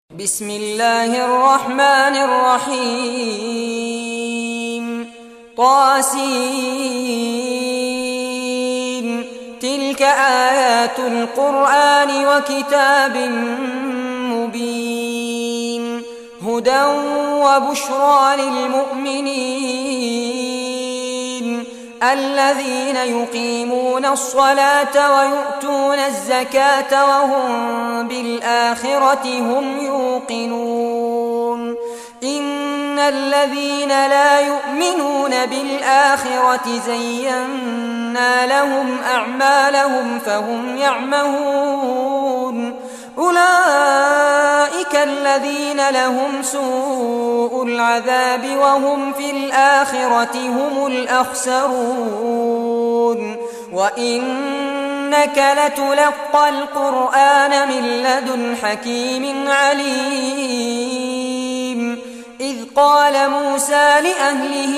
بسم الله الرحمن الرحيم طاسين تلك آيات القرآن وكتاب مبين هدى وبشرى للمؤمنين الذين يقيمون الصلاة ويؤتون الزكاة وهم بالآخرة هم يوقنون إن الذين لا يؤمنون بالآخرة زينا لهم أعمالهم فهم يعمهون أولئك الذين لهم سوء العذاب وهم في الآخرة هم الأخسرون وإنك لتلقى القرآن من لدن حكيم عليم إذ قال موسى لأهله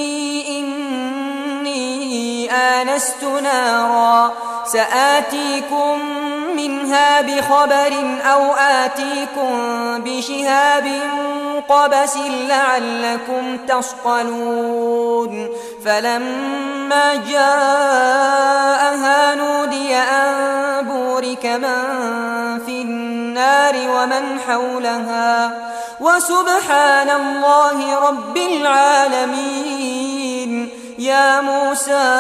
إني آنست نارا سآتيكم منها بخبر أو آتيكم بشهاب قبس لعلكم تصطلون فلما جاءها نودي أن بورك من في النار ومن حولها وسبحان الله رب العالمين يا موسى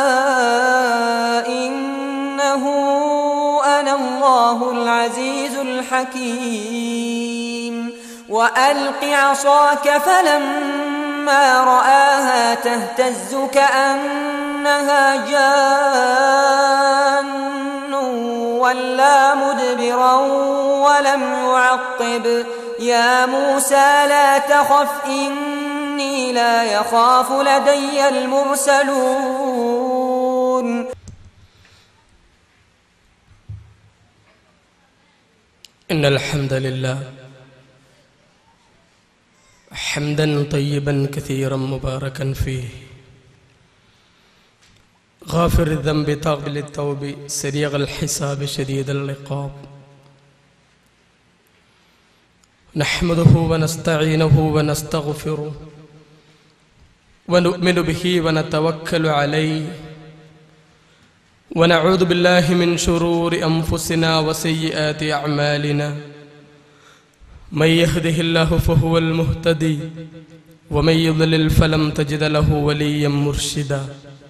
إنه أنا الله العزيز الحكيم وألق عصاك فلما رآها تهتز كأنها جان ولا مدبرا ولم يعقب يا موسى لا تخف إني لا يخاف لدي المرسلون إن الحمد لله حمدا طيبا كثيرا مباركا فيه غافر الذنب قابل التوب سريع الحساب شديد العقاب نحمده ونستعينه ونستغفره ونؤمن به ونتوكل عليه ونعوذ بالله من شرور أنفسنا وسيئات أعمالنا من يهده الله فهو المهتدي ومن يضلل فلم تجد له وليا مرشدا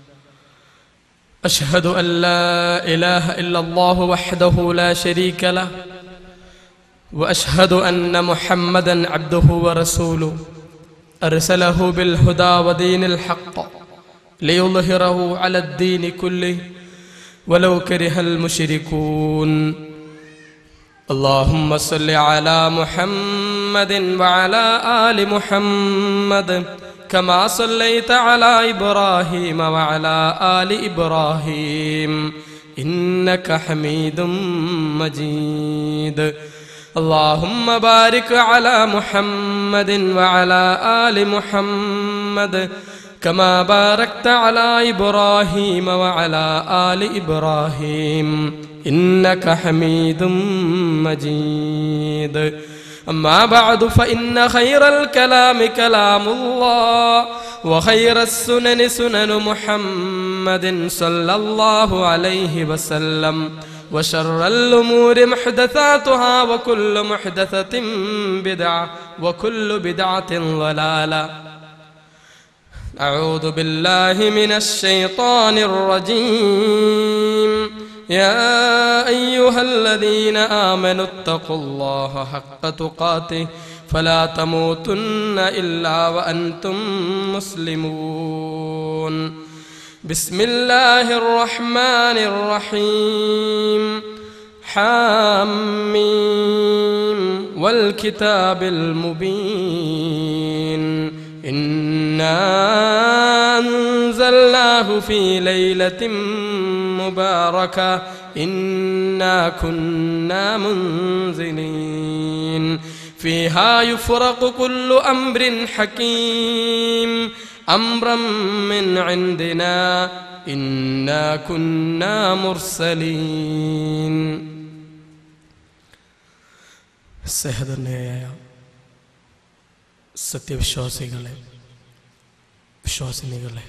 أشهد أن لا إله إلا الله وحده لا شريك له وأشهد أن محمدا عبده ورسوله أرسله بالهدى ودين الحق ليظهره على الدين كله ولو كره المشركون اللهم صل على محمد وعلى آل محمد كما صليت على إبراهيم وعلى آل إبراهيم إنك حميد مجيد اللهم بارك على محمد وعلى آل محمد كما باركت على إبراهيم وعلى آل إبراهيم إنك حميد مجيد أما بعد فإن خير الكلام كلام الله وخير السنن سنن محمد صلى الله عليه وسلم وشر الأمور محدثاتها وكل محدثة بدعة وكل بدعة ضلالة أعوذ بالله من الشيطان الرجيم يا أيها الذين آمنوا اتقوا الله حق تقاته فلا تموتن إلا وأنتم مسلمون بسم الله الرحمن الرحيم حاميم والكتاب المبين إنا أنزلناه في ليلة مباركة إنا كنا منزلين فيها يفرق كل أمر حكيم أمرا من عندنا إنا كنا مرسلين സഹധന്യയായ സത്യവിശ്വാസികളെ വിശ്വാസിനികളെ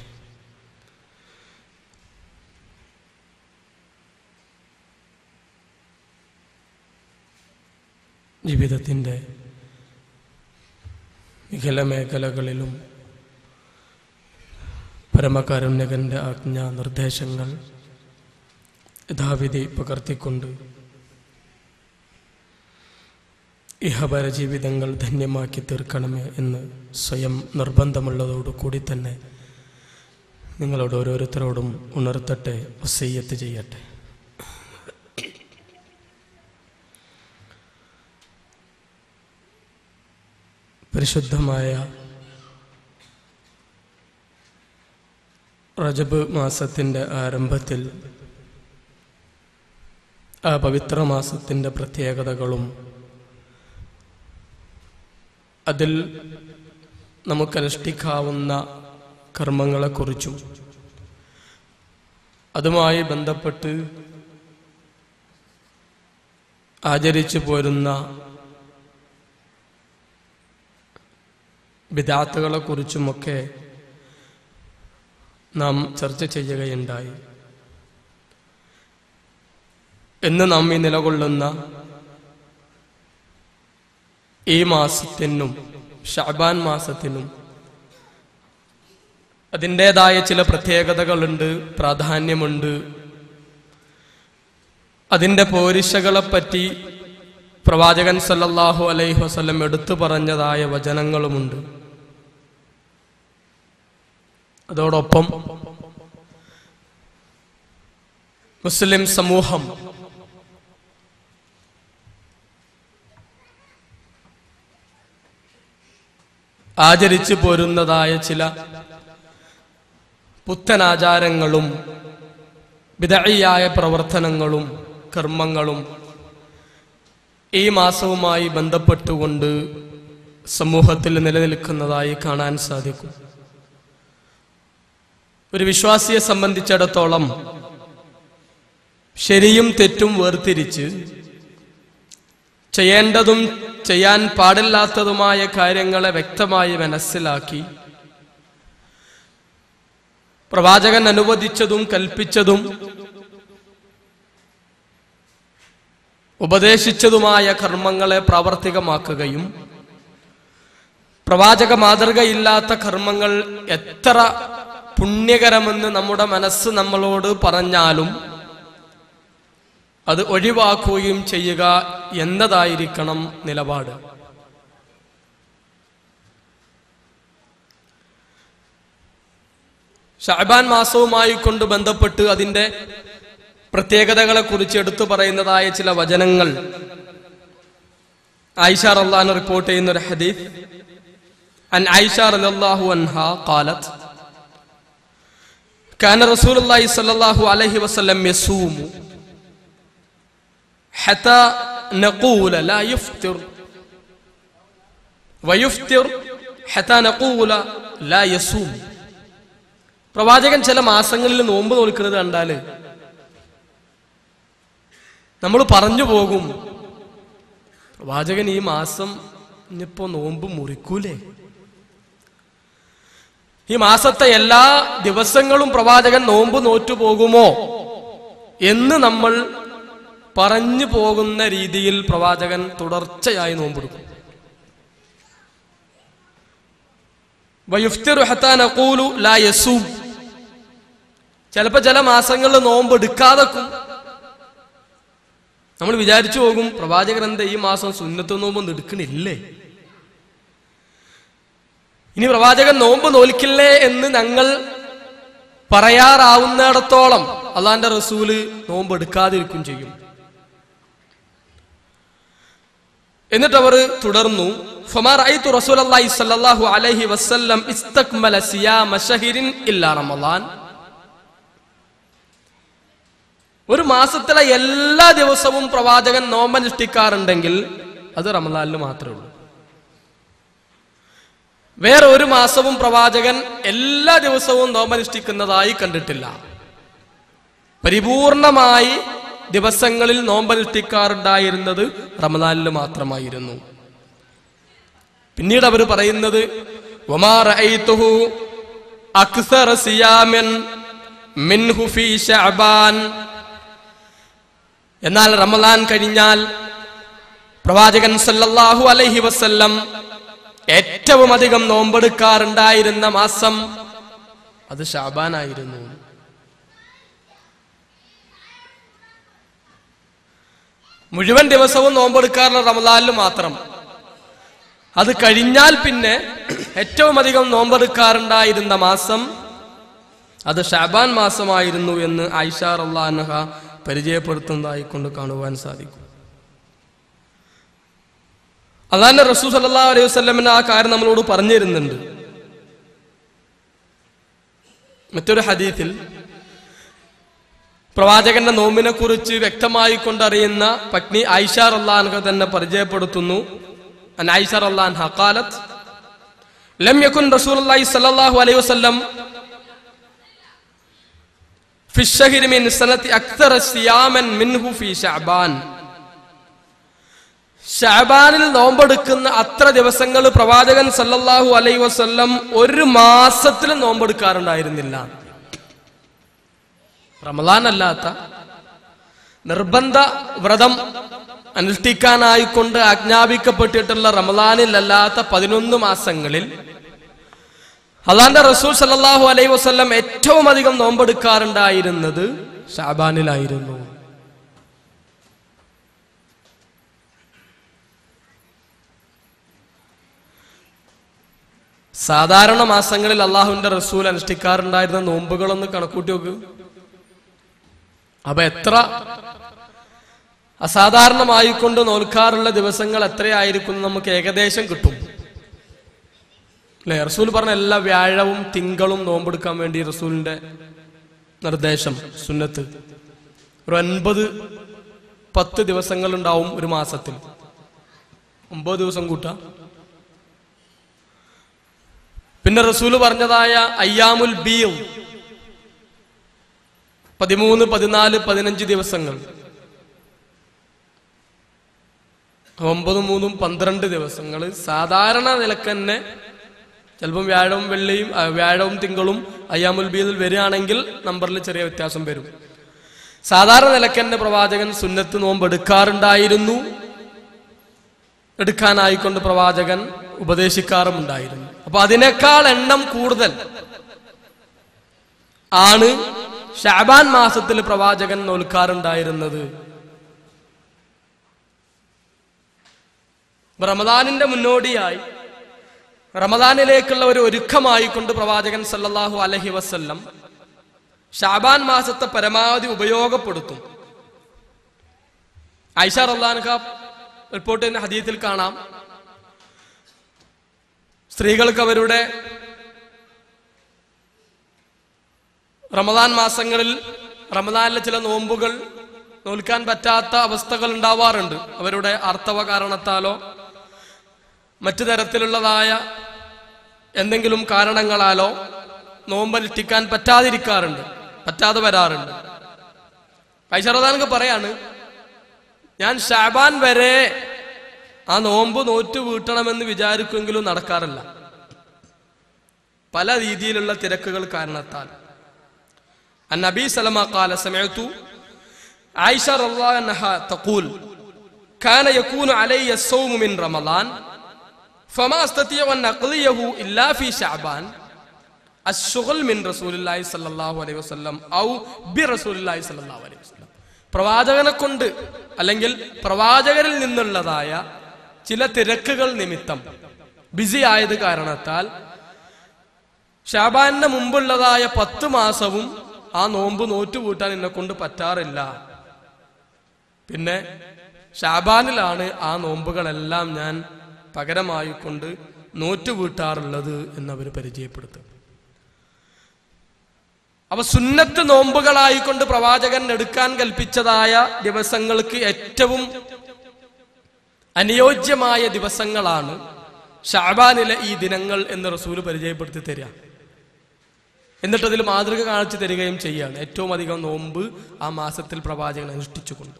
ജീവിതത്തിൻ്റെ വികല മേഖലകളിലും പരമകാരുണ്യകന്റെ ആജ്ഞാ നിർദ്ദേശങ്ങൾ യഥാവിധി പകർത്തിക്കൊണ്ട് ഇഹപര ജീവിതങ്ങൾ ധന്യമാക്കി തീർക്കണമേ എന്ന് സ്വയം നിർബന്ധമുള്ളതോടുകൂടി തന്നെ നിങ്ങളോട് ഓരോരുത്തരോടും ഉണർത്തട്ടെ വസയ്യത്ത് ചെയ്യട്ടെ പരിശുദ്ധമായ റജബ് മാസത്തിൻ്റെ ആരംഭത്തിൽ ആ പവിത്ര മാസത്തിൻ്റെ പ്രത്യേകതകളും അതിൽ നമുക്കനുഷ്ഠിക്കാവുന്ന കർമ്മങ്ങളെക്കുറിച്ചും അതുമായി ബന്ധപ്പെട്ട് ആചരിച്ചു പോരുന്ന വിദാത്തുകളെക്കുറിച്ചുമൊക്കെ നാം ചർച്ച ചെയ്യുകയുണ്ടായി എന്ന് നാം ഈ നിലകൊള്ളുന്ന ഈ മാസത്തിനും ഷാബാൻ മാസത്തിനും അതിൻ്റെതായ ചില പ്രത്യേകതകളുണ്ട് പ്രാധാന്യമുണ്ട് അതിൻ്റെ പോരിശകളെപ്പറ്റി പ്രവാചകൻ സല്ലല്ലാഹു അലൈഹി വസല്ലം എടുത്തു പറഞ്ഞതായ വചനങ്ങളുമുണ്ട് അതോടൊപ്പം മുസ്ലിം സമൂഹം ആചരിച്ചു പോരുന്നതായ ചില പുത്തനാചാരങ്ങളും വിദഴിയായ പ്രവർത്തനങ്ങളും കർമ്മങ്ങളും ഈ മാസവുമായി ബന്ധപ്പെട്ടുകൊണ്ട് സമൂഹത്തിൽ നിലനിൽക്കുന്നതായി കാണാൻ സാധിക്കും ഒരു വിശ്വാസിയെ സംബന്ധിച്ചിടത്തോളം ശരിയും തെറ്റും വേർതിരിച്ച് ചെയ്യേണ്ടതും ചെയ്യാൻ പാടില്ലാത്തതുമായ കാര്യങ്ങളെ വ്യക്തമായി മനസ്സിലാക്കി പ്രവാചകൻ അനുവദിച്ചതും കൽപ്പിച്ചതും ഉപദേശിച്ചതുമായ കർമ്മങ്ങളെ പ്രാവർത്തികമാക്കുകയും പ്രവാചക മാതൃകയില്ലാത്ത കർമ്മങ്ങൾ എത്ര പുണ്യകരമെന്ന് നമ്മുടെ മനസ്സ് നമ്മളോട് പറഞ്ഞാലും അത് ഒഴിവാക്കുകയും ചെയ്യുക എന്നതായിരിക്കണം നിലപാട് ഷാബാൻ മാസവുമായി കൊണ്ട് ബന്ധപ്പെട്ട് അതിന്റെ പ്രത്യേകതകളെ കുറിച്ച് എടുത്തു പറയുന്നതായ ചില വചനങ്ങൾ ആയിഷ റല്ലാൻ റിപ്പോർട്ട് ചെയ്യുന്ന ഒരു ഹദീഫ് അൻ ആയിഷ റളിയല്ലാഹു അൻഹ ഖാലത്ത് كان رسول الله صلى الله عليه وسلم يصوم حتى نقول لا يفطر ويفطر حتى نقول لا يصوم പ്രവാചകൻ ചില മാസങ്ങളിൽ നോമ്പ് നോൽക്കുന്നത് കണ്ടാല് നമ്മൾ പറഞ്ഞു പോകും പ്രവാചകൻ ഈ മാസം ഇനിയിപ്പോ നോമ്പ് മുറിക്കൂലേ ഈ മാസത്തെ എല്ലാ ദിവസങ്ങളും പ്രവാചകൻ നോമ്പ് നോറ്റു പോകുമോ എന്ന് നമ്മൾ പറഞ്ഞു പോകുന്ന രീതിയിൽ പ്രവാചകൻ തുടർച്ചയായി നോമ്പെടുക്കും വയുഫ്തിറു ഹത്താ നഖൂലു ലാ യസൂം ചിലപ്പോ ചില മാസങ്ങളിൽ നോമ്പ് എടുക്കാതെക്കും നമ്മൾ വിചാരിച്ചു പോകും പ്രവാചകൻ എന്താ ഈ മാസം സുന്നത്ത് നോമ്പൊന്നും എടുക്കണില്ലേ ഇനി പ്രവാചകൻ നോമ്പ് നോൽക്കില്ലേ എന്ന് ഞങ്ങൾ പറയാറാവുന്നിടത്തോളം അള്ളാന്റെ റസൂല് നോമ്പ് എടുക്കാതിരിക്കും ചെയ്യും എന്നിട്ട് അവർ തുടർന്നു ഫമാ റഅയ്തു റസൂലല്ലാഹി സ്വല്ലല്ലാഹു അലൈഹി വസല്ലം ഇസ്തക്മല സിയാമ ശഹരിൻ ഇല്ലാ റമളാൻ ഒരു മാസത്തിലെ എല്ലാ ദിവസവും പ്രവാചകൻ നോമ്പനുഷ്ഠിക്കാറുണ്ടെങ്കിൽ അത് റമലാനിൽ മാത്രമേ ഉള്ളൂ വേറെ ഒരു മാസവും പ്രവാചകൻ എല്ലാ ദിവസവും നോമ്പനുഷ്ഠിക്കുന്നതായി കണ്ടിട്ടില്ല പരിപൂർണമായി ദിവസങ്ങളിൽ നോമ്പനുഷ്ഠിക്കാറുണ്ടായിരുന്നത് റമദാനിൽ മാത്രമായിരുന്നു പിന്നീട് അവർ പറയുന്നത് "വമാ റഅയ്തുഹു അക്സറ സിയാമൻ മിൻഹു ഫീ ശഅബാൻ എന്നാൽ റമദാൻ കഴിഞ്ഞാൽ പ്രവാചകൻ സല്ലല്ലാഹു അലൈഹി വസല്ലം ഏറ്റവും അധികം നോമ്പെടുക്കാറുണ്ടായിരുന്ന മാസം അത് ഷാബാനായിരുന്നു മുഴുവൻ ദിവസവും നോമ്പെടുക്കാറുള്ള റമദാനിൽ മാത്രം അത് കഴിഞ്ഞാൽ പിന്നെ ഏറ്റവും അധികം നോമ്പെടുക്കാറുണ്ടായിരുന്ന മാസം അത് ഷാബാൻ മാസമായിരുന്നു എന്ന് ഐഷ റല്ലാൻഹ പരിചയപ്പെടുത്തുന്നതായി കൊണ്ട് കാണുവാൻ സാധിക്കും അള്ളാന്റെ റസൂ സല്ലാ അലൈഹി വസ്ലമിന് ആ കാര്യം നമ്മളോട് പറഞ്ഞു തരുന്നുണ്ട് മറ്റൊരു ഹദീത്തിൽ പ്രവാചകന്റെ നോമ്പിനെ കുറിച്ച് വ്യക്തമായി കൊണ്ടറിയുന്ന പത്നി ഐഷ റല്ലാൻഹ തന്നെ പരിചയപ്പെടുത്തുന്നു അൻ ഐഷ റല്ലാൻഹ ഖാലത്ത് ലം യകുൻ റസൂലുള്ളാഹി സ്വല്ലല്ലാഹു അലൈഹി വസല്ലം في الشهر من سنة أكثر صياما منه في شعبان ഷാബാനിൽ നോമ്പെടുക്കുന്ന അത്ര ദിവസങ്ങൾ പ്രവാചകൻ സല്ലല്ലാഹു അലൈഹി വസല്ലം ഒരു മാസത്തിൽ നോമ്പെടുക്കാറുണ്ടായിരുന്നില്ല റമദാൻ അല്ലാത്ത നിർബന്ധ വ്രതം അനുഷ്ഠിക്കാനായിക്കൊണ്ട് ആജ്ഞാപിക്കപ്പെട്ടിട്ടുള്ള റമദാനിലല്ലാത്ത പതിനൊന്ന് മാസങ്ങളിൽ അള്ളാന്റെ റസൂൽ സല്ലല്ലാഹു അലൈഹി വസല്ലം ഏറ്റവും അധികം നോമ്പെടുക്കാറുണ്ടായിരുന്നത് ഷാബാനിലായിരുന്നു സാധാരണ മാസങ്ങളിൽ അള്ളാഹുവിന്റെ റസൂൽ അനുഷ്ഠിക്കാറുണ്ടായിരുന്ന നോമ്പുകളൊന്ന് കണക്കൂട്ടി നോക്ക് അപ്പൊ എത്ര അസാധാരണമായിക്കൊണ്ട് നോൽക്കാറുള്ള ദിവസങ്ങൾ എത്രയായിരിക്കും എന്ന് നമുക്ക് ഏകദേശം കിട്ടും അല്ലെ റസൂൽ പറഞ്ഞ എല്ലാ വ്യാഴവും തിങ്കളും നോമ്പെടുക്കാൻ വേണ്ടി റസൂലിന്റെ നിർദ്ദേശം സുന്നത്ത് ഒരു ഒൻപത് പത്ത് ദിവസങ്ങൾ ഉണ്ടാവും ഒരു മാസത്തിൽ ഒമ്പത് ദിവസം കൂട്ടാം പിന്നെ റസൂല് പറഞ്ഞതായ അയ്യാമുൽ ബീൽ പതിമൂന്ന് പതിനാല് പതിനഞ്ച് ദിവസങ്ങൾ ഒമ്പതും മൂന്നും പന്ത്രണ്ട് ദിവസങ്ങൾ സാധാരണ നിലക്ക് തന്നെ ചിലപ്പം വ്യാഴവും വെള്ളിയും ആ, വ്യാഴവും തിങ്കളും അയ്യാമുൽ ബീദിൽ വരികയാണെങ്കിൽ നമ്പറിൽ ചെറിയ വ്യത്യാസം വരും സാധാരണ നിലക്ക് തന്നെ പ്രവാചകൻ സുന്നത്ത് നോമ്പ് എടുക്കാറുണ്ടായിരുന്നു എടുക്കാനായിക്കൊണ്ട് പ്രവാചകൻ ഉപദേശിക്കാറുമുണ്ടായിരുന്നു അപ്പൊ അതിനേക്കാൾ എണ്ണം കൂടുതൽ ആണ് ഷാബാൻ മാസത്തിൽ പ്രവാചകൻ നോൽക്കാറുണ്ടായിരുന്നത് റമദാനിന്റെ മുന്നോടിയായി റമദാനിലേക്കുള്ള ഒരു ഒരുക്കമായി കൊണ്ട് പ്രവാചകൻ സല്ലല്ലാഹു അലഹി വസല്ലം ഷാബാൻ മാസത്തെ പരമാവധി ഉപയോഗപ്പെടുത്തും ഐഷ റല്ലാൻഖ റിപ്പോർട്ട് ചെയ്യുന്ന ഹദീത്തിൽ കാണാം സ്ത്രീകൾക്ക് അവരുടെ റമദാൻ മാസങ്ങളിൽ റമദാനിലെ ചില നോമ്പുകൾ നോൽക്കാൻ പറ്റാത്ത അവസ്ഥകൾ ഉണ്ടാവാറുണ്ട് അവരുടെ ആർത്തവ കാരണത്താലോ മറ്റു തരത്തിലുള്ളതായ എന്തെങ്കിലും കാരണങ്ങളാലോ നോമ്പനുഷ്ഠിക്കാൻ പറ്റാതിരിക്കാറുണ്ട് പറ്റാതെ വരാറുണ്ട് ഐശ്വരദാനക്ക് പറയാണ് ഞാൻ ഷാബാൻ വരെ ആ നോമ്പ് നോറ്റ് വീട്ടണമെന്ന് വിചാരിക്കുമെങ്കിലും നടക്കാറില്ല പല രീതിയിലുള്ള തിരക്കുകൾ കാരണത്താൽ النبي سلمة قال سمعت عائشة رضي الله عنها تقول كان يكون علي الصوم من رمضان فما استطيع ان اقضيه الا في شعبان الشغل من رسول الله صلى الله عليه وسلم او برسول الله صلى الله عليه وسلم പ്രവാചകനെ കൊണ്ട് അല്ലെങ്കിൽ പ്രവാചകരിൽ നിന്നുള്ളതായ ചില തിരക്കുകൾ നിമിത്തം ബിസി ആയത് കാരണത്താൽ ഷാബാനിന് മുമ്പുള്ളതായ പത്ത് മാസവും ആ നോമ്പ് നോറ്റുകൂട്ടാൻ എന്നെ കൊണ്ട് പറ്റാറില്ല പിന്നെ ഷാബാനിലാണ് ആ നോമ്പുകളെല്ലാം ഞാൻ പകരമായി കൊണ്ട് നോറ്റുകൂട്ടാറുള്ളത് എന്നവർ പരിചയപ്പെടുത്തും അപ്പൊ സുന്നത്ത് നോമ്പുകളായിക്കൊണ്ട് പ്രവാചകൻ എടുക്കാൻ കൽപ്പിച്ചതായ ദിവസങ്ങൾക്ക് ഏറ്റവും അനുയോജ്യമായ ദിവസങ്ങളാണ് ഷാബാനിലെ ഈ ദിനങ്ങൾ എന്ന് റസൂല് പരിചയപ്പെടുത്തി തരിക എന്നിട്ട് അതിൽ മാതൃക കാണിച്ചു തരികയും ചെയ്യുകയാണ് ഏറ്റവും അധികം നോമ്പ് ആ മാസത്തിൽ പ്രവാചകൻ അനുഷ്ഠിച്ചുകൊണ്ട്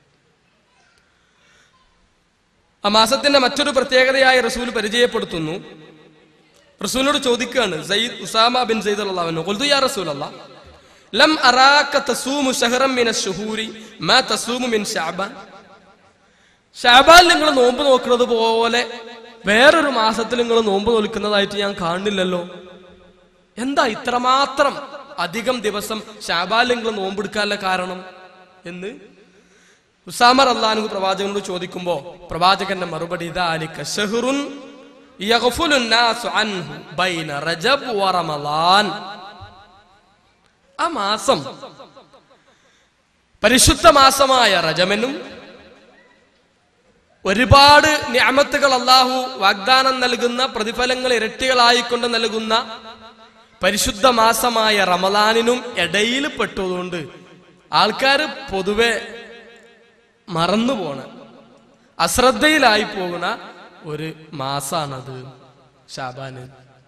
ആ മാസത്തിന്റെ മറ്റൊരു പ്രത്യേകതയായി റസൂൽ പരിചയപ്പെടുത്തുന്നു റസൂലിനോട് ചോദിക്കുകയാണ് സയ്യിദ് ഉസാമ ബിൻ സയ്യിദ് അള്ളാഹുനു കൊൽതു യാ റസൂൽ അല്ലാ ലം അറാക തസൂമു ഷഹറം മിന ഷുഹൂരി മാ തസൂമു മിൻ ഷഅബാൻ ഷാബാൻ നിങ്ങൾ നോമ്പ് നോക്കുന്നത് പോലെ വേറൊരു മാസത്തിൽ നിങ്ങൾ നോമ്പ് നോൽക്കുന്നതായിട്ട് ഞാൻ കാണുന്നില്ലല്ലോ എന്താ ഇത്രമാത്രം അധികം ദിവസം ഷാബാൻ നിങ്ങൾ നോമ്പെടുക്കാനുള്ള കാരണം എന്ന് ഉസാമർ അള്ളഹാനു പ്രവാചകനോട് ചോദിക്കുമ്പോ പ്രവാചകന്റെ മറുപടി ഇതാലിക ഷഹ്റുൻ യഗ്ഫുലു الناس عنه ബൈന റജബ് വറമളാൻ ആ മാസം പരിശുദ്ധ മാസമായ റജമനും ഒരുപാട് ഞാമത്തുകൾ അള്ളാഹു വാഗ്ദാനം നൽകുന്ന പ്രതിഫലങ്ങൾ ഇരട്ടികളായിക്കൊണ്ട് നൽകുന്ന പരിശുദ്ധ മാസമായ റമദാനിനും ഇടയിൽ പെട്ടതുകൊണ്ട് ആൾക്കാർ പൊതുവെ മറന്നു പോണ അശ്രദ്ധയിലായി പോകുന്ന ഒരു മാസാണത് ഷാബാന്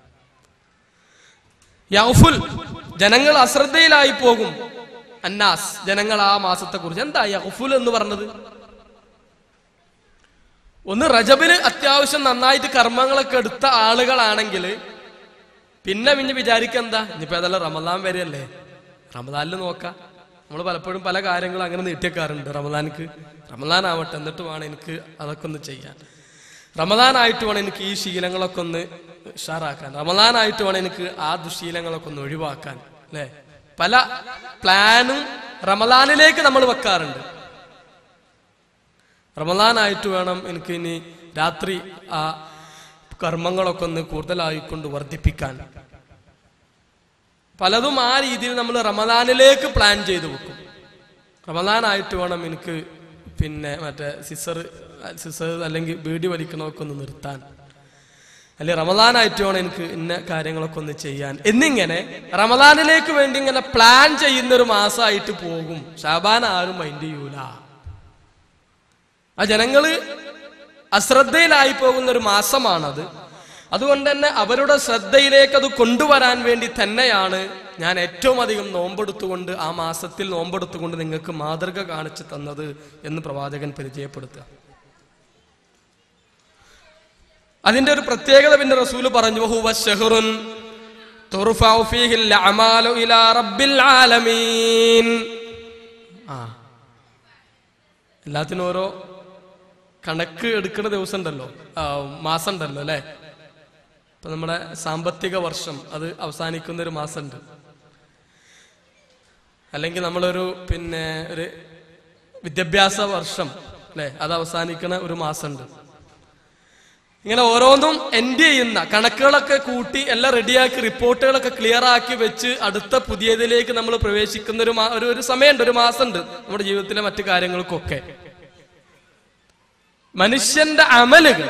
യൗഫുൽ ജനങ്ങൾ അശ്രദ്ധയിലായി പോകും അന്നാസ് ജനങ്ങൾ ആ മാസത്തെ കുറിച്ച് എന്താ യൗഫുൽ എന്ന് പറഞ്ഞത് ഒന്ന് റജബിന് അത്യാവശ്യം നന്നായിട്ട് കർമ്മങ്ങളൊക്കെ എടുത്ത ആളുകളാണെങ്കിൽ പിന്നെ പിന്നെ വിചാരിക്കുക എന്താ ഇനിയിപ്പോ അതല്ല റമദാൻ വരെയല്ലേ റമദാനിൽ നോക്കാം നമ്മൾ പലപ്പോഴും പല കാര്യങ്ങളും അങ്ങനെ നീട്ടിയേക്കാറുണ്ട് റമദാനിക്ക് റമദാൻ ആവട്ടെ എന്നിട്ട് വേണം എനിക്ക് അതൊക്കെ ഒന്ന് ചെയ്യാൻ റമദാനായിട്ട് വേണം എനിക്ക് ഈ ശീലങ്ങളൊക്കെ ഒന്ന് ഉഷാറാക്കാൻ റമദാനായിട്ട് വേണം എനിക്ക് ആ ദുശീലങ്ങളൊക്കെ ഒന്ന് ഒഴിവാക്കാൻ അല്ലേ പല പ്ലാനും റമദാനിലേക്ക് നമ്മൾ വെക്കാറുണ്ട് റമദാനായിട്ട് വേണം എനിക്ക് ഇനി രാത്രി ആ കർമ്മങ്ങളൊക്കെ ഒന്ന് കൂടുതലായിക്കൊണ്ട് വർദ്ധിപ്പിക്കാൻ പലതും ആ രീതിയിൽ നമ്മൾ റമദാനിലേക്ക് പ്ലാൻ ചെയ്തു വെക്കും റമദാനായിട്ട് വേണം എനിക്ക് പിന്നെ മറ്റേ സിസർ സിസർ അല്ലെങ്കിൽ ബീഡി വലിക്കണമൊക്കെ ഒന്ന് നിർത്താൻ അല്ലെ റമദാനായിട്ട് വേണം എനിക്ക് ഇന്ന കാര്യങ്ങളൊക്കെ ഒന്ന് ചെയ്യാൻ എന്നിങ്ങനെ റമദാനിലേക്ക് വേണ്ടി ഇങ്ങനെ പ്ലാൻ ചെയ്യുന്ന ഒരു മാസമായിട്ട് പോകും ഷാബാൻ ആരും മൈൻഡ് ചെയ്യൂല ആ ജനങ്ങള് അശ്രദ്ധയിലായി പോകുന്ന ഒരു മാസമാണത് അതുകൊണ്ട് തന്നെ അവരുടെ ശ്രദ്ധയിലേക്ക് അത് കൊണ്ടുവരാൻ വേണ്ടി തന്നെയാണ് ഞാൻ ഏറ്റവും അധികം നോമ്പെടുത്തുകൊണ്ട് ആ മാസത്തിൽ നോമ്പെടുത്തുകൊണ്ട് നിങ്ങൾക്ക് മാതൃക കാണിച്ചു തന്നത് എന്ന് പ്രവാചകൻ പരിചയപ്പെടുത്തുക അതിന്റെ ഒരു പ്രത്യേകത പിന്നെ റസൂല് പറഞ്ഞു ഹുവ ഷഹ്റുൻ തുർഫഉ ഫീഹിൽ അഅമാലു ഇലാ റബ്ബിൽ ആലമീൻ ആ എല്ലാത്തിനും ഓരോ കണക്ക് എടുക്കുന്ന ദിവസം ഉണ്ടല്ലോ ആ, മാസം ഉണ്ടല്ലോ അല്ലെ ഇപ്പൊ നമ്മുടെ സാമ്പത്തിക വർഷം അത് അവസാനിക്കുന്ന ഒരു മാസമുണ്ട് അല്ലെങ്കിൽ നമ്മളൊരു പിന്നെ ഒരു വിദ്യാഭ്യാസ വർഷം അല്ലെ അത് അവസാനിക്കുന്ന ഒരു മാസമുണ്ട് ഇങ്ങനെ ഓരോന്നും എൻഡ് ചെയ്യുന്ന കണക്കുകളൊക്കെ കൂട്ടി എല്ലാം റെഡിയാക്കി റിപ്പോർട്ടുകളൊക്കെ ക്ലിയർ ആക്കി വെച്ച് അടുത്ത പുതിയതിലേക്ക് നമ്മൾ പ്രവേശിക്കുന്ന ഒരു മാ- ഒരു ഒരു സമയമുണ്ട് ഒരു മാസമുണ്ട് നമ്മുടെ ജീവിതത്തിലെ മറ്റു കാര്യങ്ങൾക്കൊക്കെ മനുഷ്യന്റെ അമലുകൾ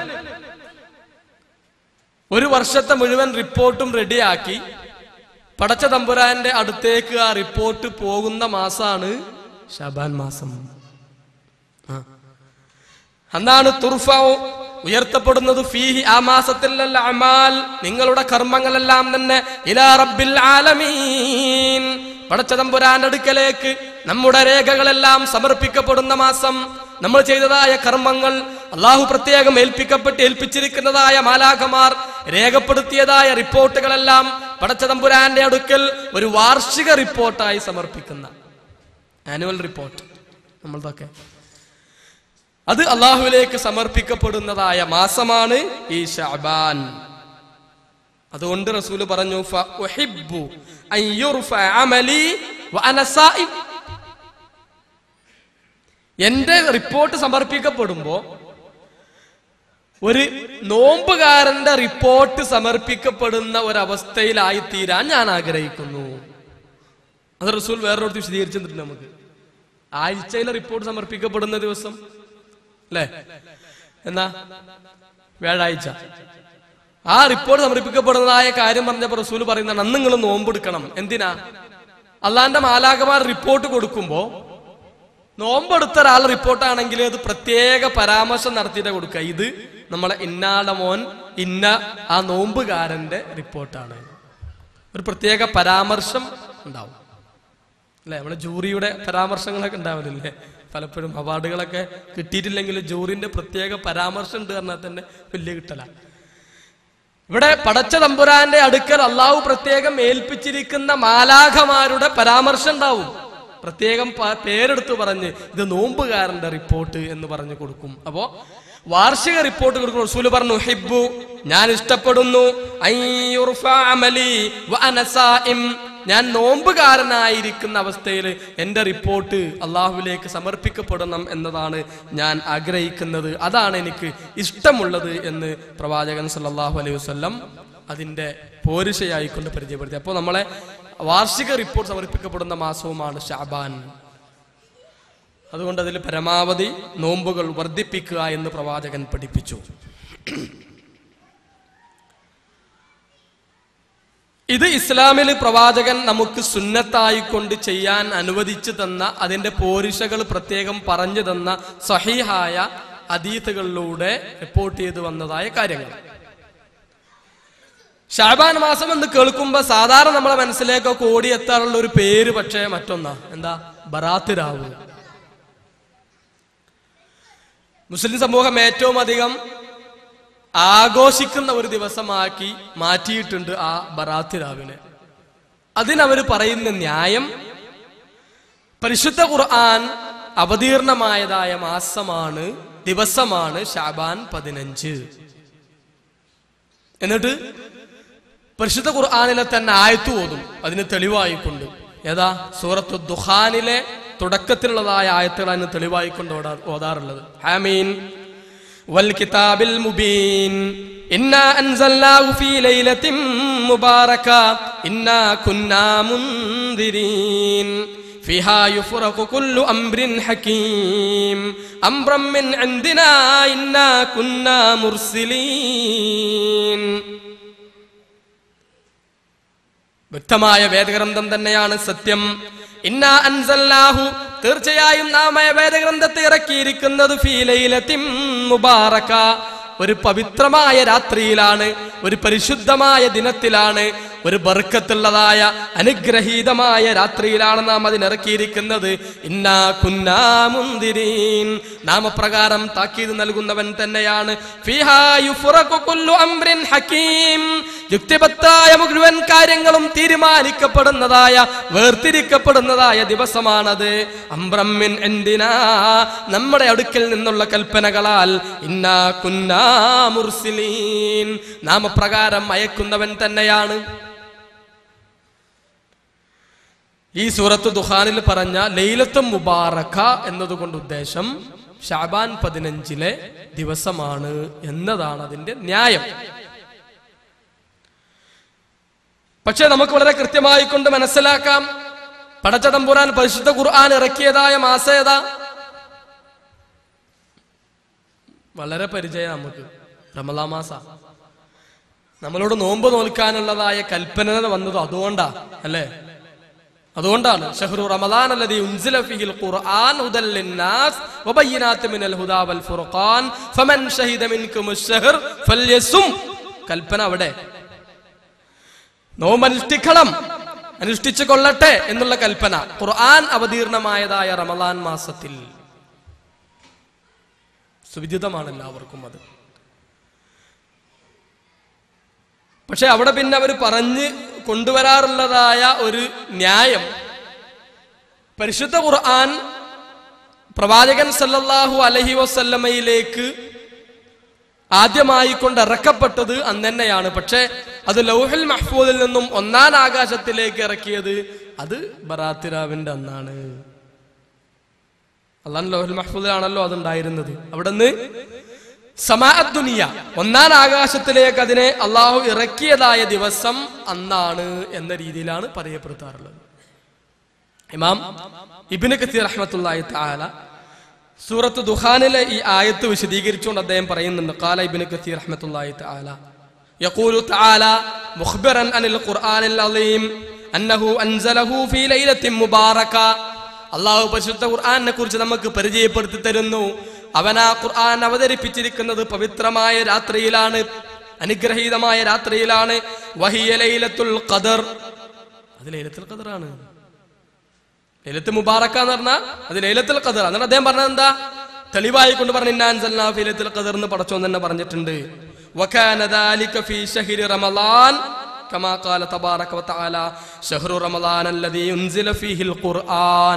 ഒരു വർഷത്തെ മുഴുവൻ റിപ്പോർട്ടും റെഡിയാക്കി പടച്ച തമ്പുരാന്റെ അടുത്തേക്ക് ആ റിപ്പോർട്ട് പോകുന്ന മാസാണ് ഷബാൻ മാസം ആ. അന്നാണ് തുർഫാവ് ഉയർത്തപ്പെടുന്നത് ഫീഹി ആ മാസത്തിലല്ല അമാൽ നിങ്ങളുടെ കർമ്മങ്ങളെല്ലാം തന്നെ ഇലാ റബ്ബിൽ ആലമീൻ പടച്ചതമ്പുരാന്റെ അടുക്കലേക്ക് നമ്മുടെ രേഖകളെല്ലാം സമർപ്പിക്കപ്പെടുന്ന മാസം നമ്മൾ ചെയ്തതായ കർമ്മങ്ങൾ അള്ളാഹു പ്രത്യേകം ഏൽപ്പിക്കപ്പെട്ട് ഏൽപ്പിച്ചിരിക്കുന്നതായ മാലാഖമാർ രേഖപ്പെടുത്തിയതായ റിപ്പോർട്ടുകളെല്ലാം പടച്ചതമ്പുരാന്റെ അടുക്കൽ ഒരു വാർഷിക റിപ്പോർട്ടായി സമർപ്പിക്കുന്ന ആനുവൽ റിപ്പോർട്ട് നമ്മളതൊക്കെ അത് അള്ളാഹുവിലേക്ക് സമർപ്പിക്കപ്പെടുന്നതായ മാസമാണ് ഈ ഷഅബാൻ അതുകൊണ്ട് റസൂല് പറഞ്ഞു "ഫ ഉഹിബ്ബു അൻ യുർഫ അമലി വ അന സായിം." എന്റെ റിപ്പോർട്ട് സമർപ്പിക്കപ്പെടുമ്പോ ഒരു നോമ്പുകാരന്റെ റിപ്പോർട്ട് സമർപ്പിക്കപ്പെടുന്ന ഒരവസ്ഥയിലായി തീരാൻ ഞാൻ ആഗ്രഹിക്കുന്നു അത് റസൂൽ വേറൊരു വിശദീകരിച്ചിട്ടുണ്ട് നമുക്ക് ആഴ്ചയിലെ റിപ്പോർട്ട് സമർപ്പിക്കപ്പെടുന്ന ദിവസം അല്ലേ എന്നാ വ്യാഴാഴ്ച ആ റിപ്പോർട്ട് സമർപ്പിക്കപ്പെടുന്നതായ കാര്യം പറഞ്ഞപ്പോ റസൂൽ പറയുന്നതാണ് അന്ന് നിങ്ങൾ നോമ്പെടുക്കണം എന്തിനാ അള്ളാന്റെ മാലാകമാർ റിപ്പോർട്ട് കൊടുക്കുമ്പോ നോമ്പെടുത്ത ഒരാൾ റിപ്പോർട്ടാണെങ്കിൽ അത് പ്രത്യേക പരാമർശം നടത്തിയിട്ട് കൊടുക്കുക ഇത് നമ്മളെ ഇന്നാടെ മോൻ ഇന്ന ആ നോമ്പുകാരന്റെ റിപ്പോർട്ടാണ് ഒരു പ്രത്യേക പരാമർശം ഉണ്ടാവും അല്ലേ നമ്മുടെ ജൂറിയുടെ പരാമർശങ്ങളൊക്കെ ഉണ്ടാവലില്ലേ പലപ്പോഴും അവാർഡുകളൊക്കെ കിട്ടിയിട്ടില്ലെങ്കിൽ ജൂറിന്റെ പ്രത്യേക പരാമർശം ഉണ്ട് പറഞ്ഞാൽ തന്നെ വലിയ കിട്ടല ഇവിടെ പടച്ച തമ്പുരാന്റെ അടുക്കൽ അള്ളാഹു പ്രത്യേകം ഏൽപ്പിച്ചിരിക്കുന്ന മാലാഖമാരുടെ പരാമർശം ഉണ്ടാവും പ്രത്യേകം പ- പേരെടുത്ത് പറഞ്ഞ് ഇത് നോമ്പുകാരന്റെ റിപ്പോർട്ട് എന്ന് പറഞ്ഞു കൊടുക്കും അപ്പോ വാർഷിക റിപ്പോർട്ട് കൊടുക്കും റസൂല് പറഞ്ഞു ഹിബ്ബു ഞാൻ ഇഷ്ടപ്പെടുന്നു ഐ യുർഫ അമലി വ അന സായിം. ഞാൻ നോമ്പുകാരനായിരിക്കുന്ന അവസ്ഥയിൽ എൻ്റെ റിപ്പോർട്ട് അള്ളാഹുവിലേക്ക് സമർപ്പിക്കപ്പെടണം എന്നതാണ് ഞാൻ ആഗ്രഹിക്കുന്നത് അതാണ് എനിക്ക് ഇഷ്ടമുള്ളത് എന്ന് പ്രവാചകൻ സല്ലല്ലാഹു അലൈഹി വസല്ലം അതിൻ്റെ പോരുഷയായിക്കൊണ്ട് പരിചയപ്പെടുത്തി അപ്പോൾ നമ്മളെ വാർഷിക റിപ്പോർട്ട് സമർപ്പിക്കപ്പെടുന്ന മാസവുമാണ് ഷാബാൻ അതുകൊണ്ട് അതിൽ പരമാവധി നോമ്പുകൾ വർദ്ധിപ്പിക്കുക എന്ന് പ്രവാചകൻ പഠിപ്പിച്ചു ഇത് ഇസ്ലാമിൽ പ്രവാചകൻ നമുക്ക് സുന്നത്തായിക്കൊണ്ട് ചെയ്യാൻ അനുവദിച്ചു തന്ന അതിന്റെ പോരിഷകൾ പ്രത്യേകം പറഞ്ഞു തന്ന സഹീഹായ അതീതുകളിലൂടെ റിപ്പോർട്ട് ചെയ്തു വന്നതായ കാര്യങ്ങൾ ഷാബാൻ മാസം എന്ന് കേൾക്കുമ്പോൾ സാധാരണ നമ്മളെ മനസ്സിലേക്കൊക്കെ ഓടിയെത്താറുള്ള ഒരു പേര് പക്ഷേ മറ്റൊന്നാ എന്താ ബറാത്ത് രാവ് മുസ്ലിം സമൂഹം ഏറ്റവും അധികം ആഘോഷിക്കുന്ന ഒരു ദിവസമാക്കി മാറ്റിയിട്ടുണ്ട് ആ ബറാത്ത് രാവിനെ അതിനവർ പറയുന്ന ന്യായം പരിശുദ്ധ ഖുർആൻ അവതീർണമായതായ മാസമാണ് ദിവസമാണ് ഷാബാൻ പതിനഞ്ച് എന്നിട്ട് പരിശുദ്ധ ഖുർആാനിലെ തന്നെ ആയത്ത് ഓതും അതിന് തെളിവായിക്കൊണ്ട് ഏതാ സൂറത്തു ദുഹാനിലെ തുടക്കത്തിലുള്ളതായ ആയത്തുകൾ അതിന് തെളിവായിക്കൊണ്ട് ഓടാ ഓതാറുള്ളത് ഹാമീൻ വൽ കിതാബിൽ മുബീൻ ഇന്നാ അൻസൽനാഹു ഫീ ലൈലത്തിൻ മുബാറക ഇന്നാ കുന്നാ മുൻദിരീൻ فيها يفرق كل أمر حكيم أمرا من عندنا إنا كنا مرسلين വ്യക്തമായ വേദഗ്രന്ഥം തന്നെയാണ് സത്യം ഇന്ന അൻസല്ലാഹു തീർച്ചയായും നാം ആ വേദഗ്രന്ഥത്തെ ഇറക്കിയിരിക്കുന്നത് ഫീലയിലെത്തിം മുബാറക ഒരു പവിത്രമായ രാത്രിയിലാണ് ഒരു പരിശുദ്ധമായ ദിനത്തിലാണ് ഒരു ബർക്കത്തുള്ളതായ അനുഗ്രഹീതമായ രാത്രിയിലാണ് നാം അതിനിറക്കിയിരിക്കുന്നത് ഇന്നാ കുന്നാ മുന്തിരീൻ നാമപ്രകാരം താക്കീത് നൽകുന്നവൻ തന്നെയാണ് ഫീഹാ യുഫ്റഖു കുല്ലു അംറിൻ ഹക്കീം യുക്തിപത്തായ മുഴുവൻ കാര്യങ്ങളും തീരുമാനിക്കപ്പെടുന്നതായ വേർതിരിക്കപ്പെടുന്നതായ ദിവസമാണത് അംബ്രമ്മിൻ എന്തിനാ നമ്മുടെ അടുക്കൽ നിന്നുള്ള കൽപ്പനകളാൽ ഇന്നാ കുന്നാ മുർസിലീൻ നാമപ്രകാരം അയക്കുന്നവൻ തന്നെയാണ് ഈ സൂറത്ത് ദുഹാനിൽ പറഞ്ഞ ലൈലത്തും മുബാറക്ക എന്നതുകൊണ്ട് ഉദ്ദേശം ഷാബാൻ പതിനഞ്ചിലെ ദിവസമാണ് എന്നതാണ് അതിന്റെ ന്യായം പക്ഷെ നമുക്ക് വളരെ കൃത്യമായി കൊണ്ട് മനസ്സിലാക്കാം പടച്ച തമ്പുരാൻ പരിശുദ്ധ ഖുർആൻ ഇറക്കിയതായ മാസം ഏതാ വളരെ പരിചയം നമുക്ക് റമലാ മാസ നമ്മളോട് നോമ്പ് നോൽക്കാനുള്ളതായ കൽപ്പന വന്നത് അതുകൊണ്ടാ അല്ലേ അതുകൊണ്ടാണ് ഷഹ്റു റമദാൻ അല്ലദീ ഉൻസില ഫീഹിൽ ഖുർആൻ ഹുദൽ ലിന്നാസ് വബയ്യിനാത്തി മിനൽ ഹുദാ വൽ ഫുർഖാൻ ഫമൻ ഷഹിദ മിൻകും അശ്ശഹർ ഫല്യസും കൽപ്പന അവിടെ നോമനുഷ്ഠിക്കണം അനുഷ്ഠിച്ചു കൊള്ളട്ടെ എന്നുള്ള കൽപ്പന ഖുർആൻ അവതീർണമായതായ റമദാൻ മാസത്തിൽ സുവിദിതമാണ് എല്ലാവർക്കും അത് പക്ഷെ അവിടെ പിന്നെ അവർ പറഞ്ഞ് കൊണ്ടുവരാറുള്ളതായ ഒരു ന്യായം പരിശുദ്ധ ഖുർആൻ പ്രവാചകൻ സല്ലല്ലാഹു അലഹി വസല്ലമയിലേക്ക് ആദ്യമായി കൊണ്ട് ഇറക്കപ്പെട്ടത് അന്ന് തന്നെയാണ് പക്ഷെ അത് ലൗഹൽ മഹ്ഫൂദിൽ നിന്നും ഒന്നാം ആകാശത്തിലേക്ക് ഇറക്കിയത് അത് ബറാത്തിരാവിന്റെ അന്നാണ് അള്ളാൻ ലൗഹൽ മഹ്ഫൂദിലാണല്ലോ അതുണ്ടായിരുന്നത് അവിടെ നിന്ന് സമാഅദ്ദുനിയ ഒന്നാം ആകാശത്തിലേക്ക് അതിനെ അള്ളാഹു ഇറക്കിയതായ ദിവസം അന്നാണ് എന്ന രീതിയിലാണ് പറയപ്പെടുത്താറുള്ളത് ഇമാം ഇബിന് കത്തീർ റഹ്മത്തുള്ളാഹി തആല സൂറത്ത് ദുഹാനിലെ ഈ ആയത്ത് വിശദീകരിച്ചുകൊണ്ട് അദ്ദേഹം പറയുന്നുണ്ട് കാല ഇബിന് കത്തീർ റഹ്മത്തുള്ളാഹി തആല يقول تعالى مخبرا عن القرآن العظيم أنه أنزله في ليلة مباركة അള്ളാഹു പരിശുദ്ധ ഖുർആാനെ കുറിച്ച് നമുക്ക് പരിചയപ്പെടുത്തി തരുന്നു അവൻ ആ ഖുർആൻ അവതരിപ്പിച്ചിരിക്കുന്നത് പവിത്രമായ രാത്രിയിലാണ് അനുഗ്രഹീതമായ രാത്രിയിലാണ് വഹിയ ലൈലത്തുൽ ഖദർ അത് ലൈലത്തുൽ ഖദറാണ് ലൈലത്ത് മുബാറക്ക എന്ന് പറഞ്ഞാൽ അത് ലൈലത്തുൽ ഖദർ എന്നിട്ട് അദ്ദേഹം പറഞ്ഞത് എന്താ തെളിവായി കൊണ്ട് പറഞ്ഞ ഇന്നാൻ സല്ലാ ഫി ലൈലത്തുൽ ഖദർ എന്ന് പടച്ചോൻ തന്നെ പറഞ്ഞിട്ടുണ്ട് വകാന ദാലിക ഫീ ശഹ്രി റമളാൻ കമാ ഖാല തബാറക വതആല ശഹ്റു റമളാൻ അല്ലദീ ഉൻസില ഫീഹിൽ ഖുർആൻ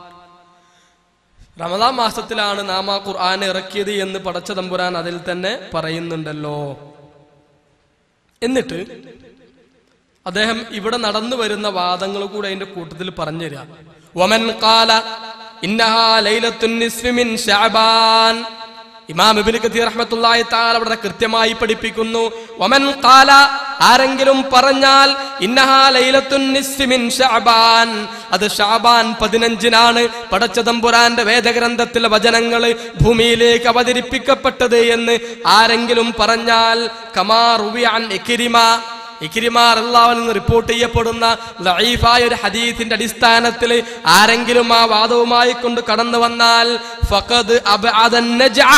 റമദാൻ മാസത്തിലാണ് നാം ആ ഖുർആൻ ഇറക്കിയത് എന്ന് പടച്ച തമ്പുരാൻ അതിൽ തന്നെ പറയുന്നുണ്ടല്ലോ എന്നിട്ട് അദ്ദേഹം ഇവിടെ നടന്നു വരുന്ന വാദങ്ങൾ കൂടെ അതിന്റെ കൂട്ടത്തിൽ പറഞ്ഞുതരിക വമൻ കാല ഇന്നഹാ ലൈലത്തുൻ നിസ്ഫി മിൻ ശഅബാൻ ഇമാം ഇബ്നു കത്തീർ റഹ്മത്തുള്ളാഹി തആല അവിടെ കൃത്യമായി പഠിപ്പിക്കുന്നു വമൻ കാല ആരെങ്കിലും പറഞ്ഞാൽ ഇന്നഹാ ലൈലത്തുൻ നിസ്ഫി മിൻ ശഅബാൻ അത് ഷാബാൻ പതിനഞ്ചിനാണ് പടച്ച തമ്പുരാന്റെ വേദഗ്രന്ഥത്തിലെ വചനങ്ങൾ ഭൂമിയിലേക്ക് അവതരിപ്പിക്കപ്പെട്ടത് എന്ന് ആരെങ്കിലും പറഞ്ഞാൽ കമാ റുവിയാൻ ഇക്രിമ ഇക്രിമാർ അള്ളാവിൽ നിന്ന് റിപ്പോർട്ട് ചെയ്യപ്പെടുന്ന ലൈഫായ ഒരു ഹദീസിന്റെ അടിസ്ഥാനത്തിൽ ആരെങ്കിലും ആ വാദവുമായി കൊണ്ട് കടന്നു വന്നാൽ ഫഖദ് അബ്അദൻ നജ്അ.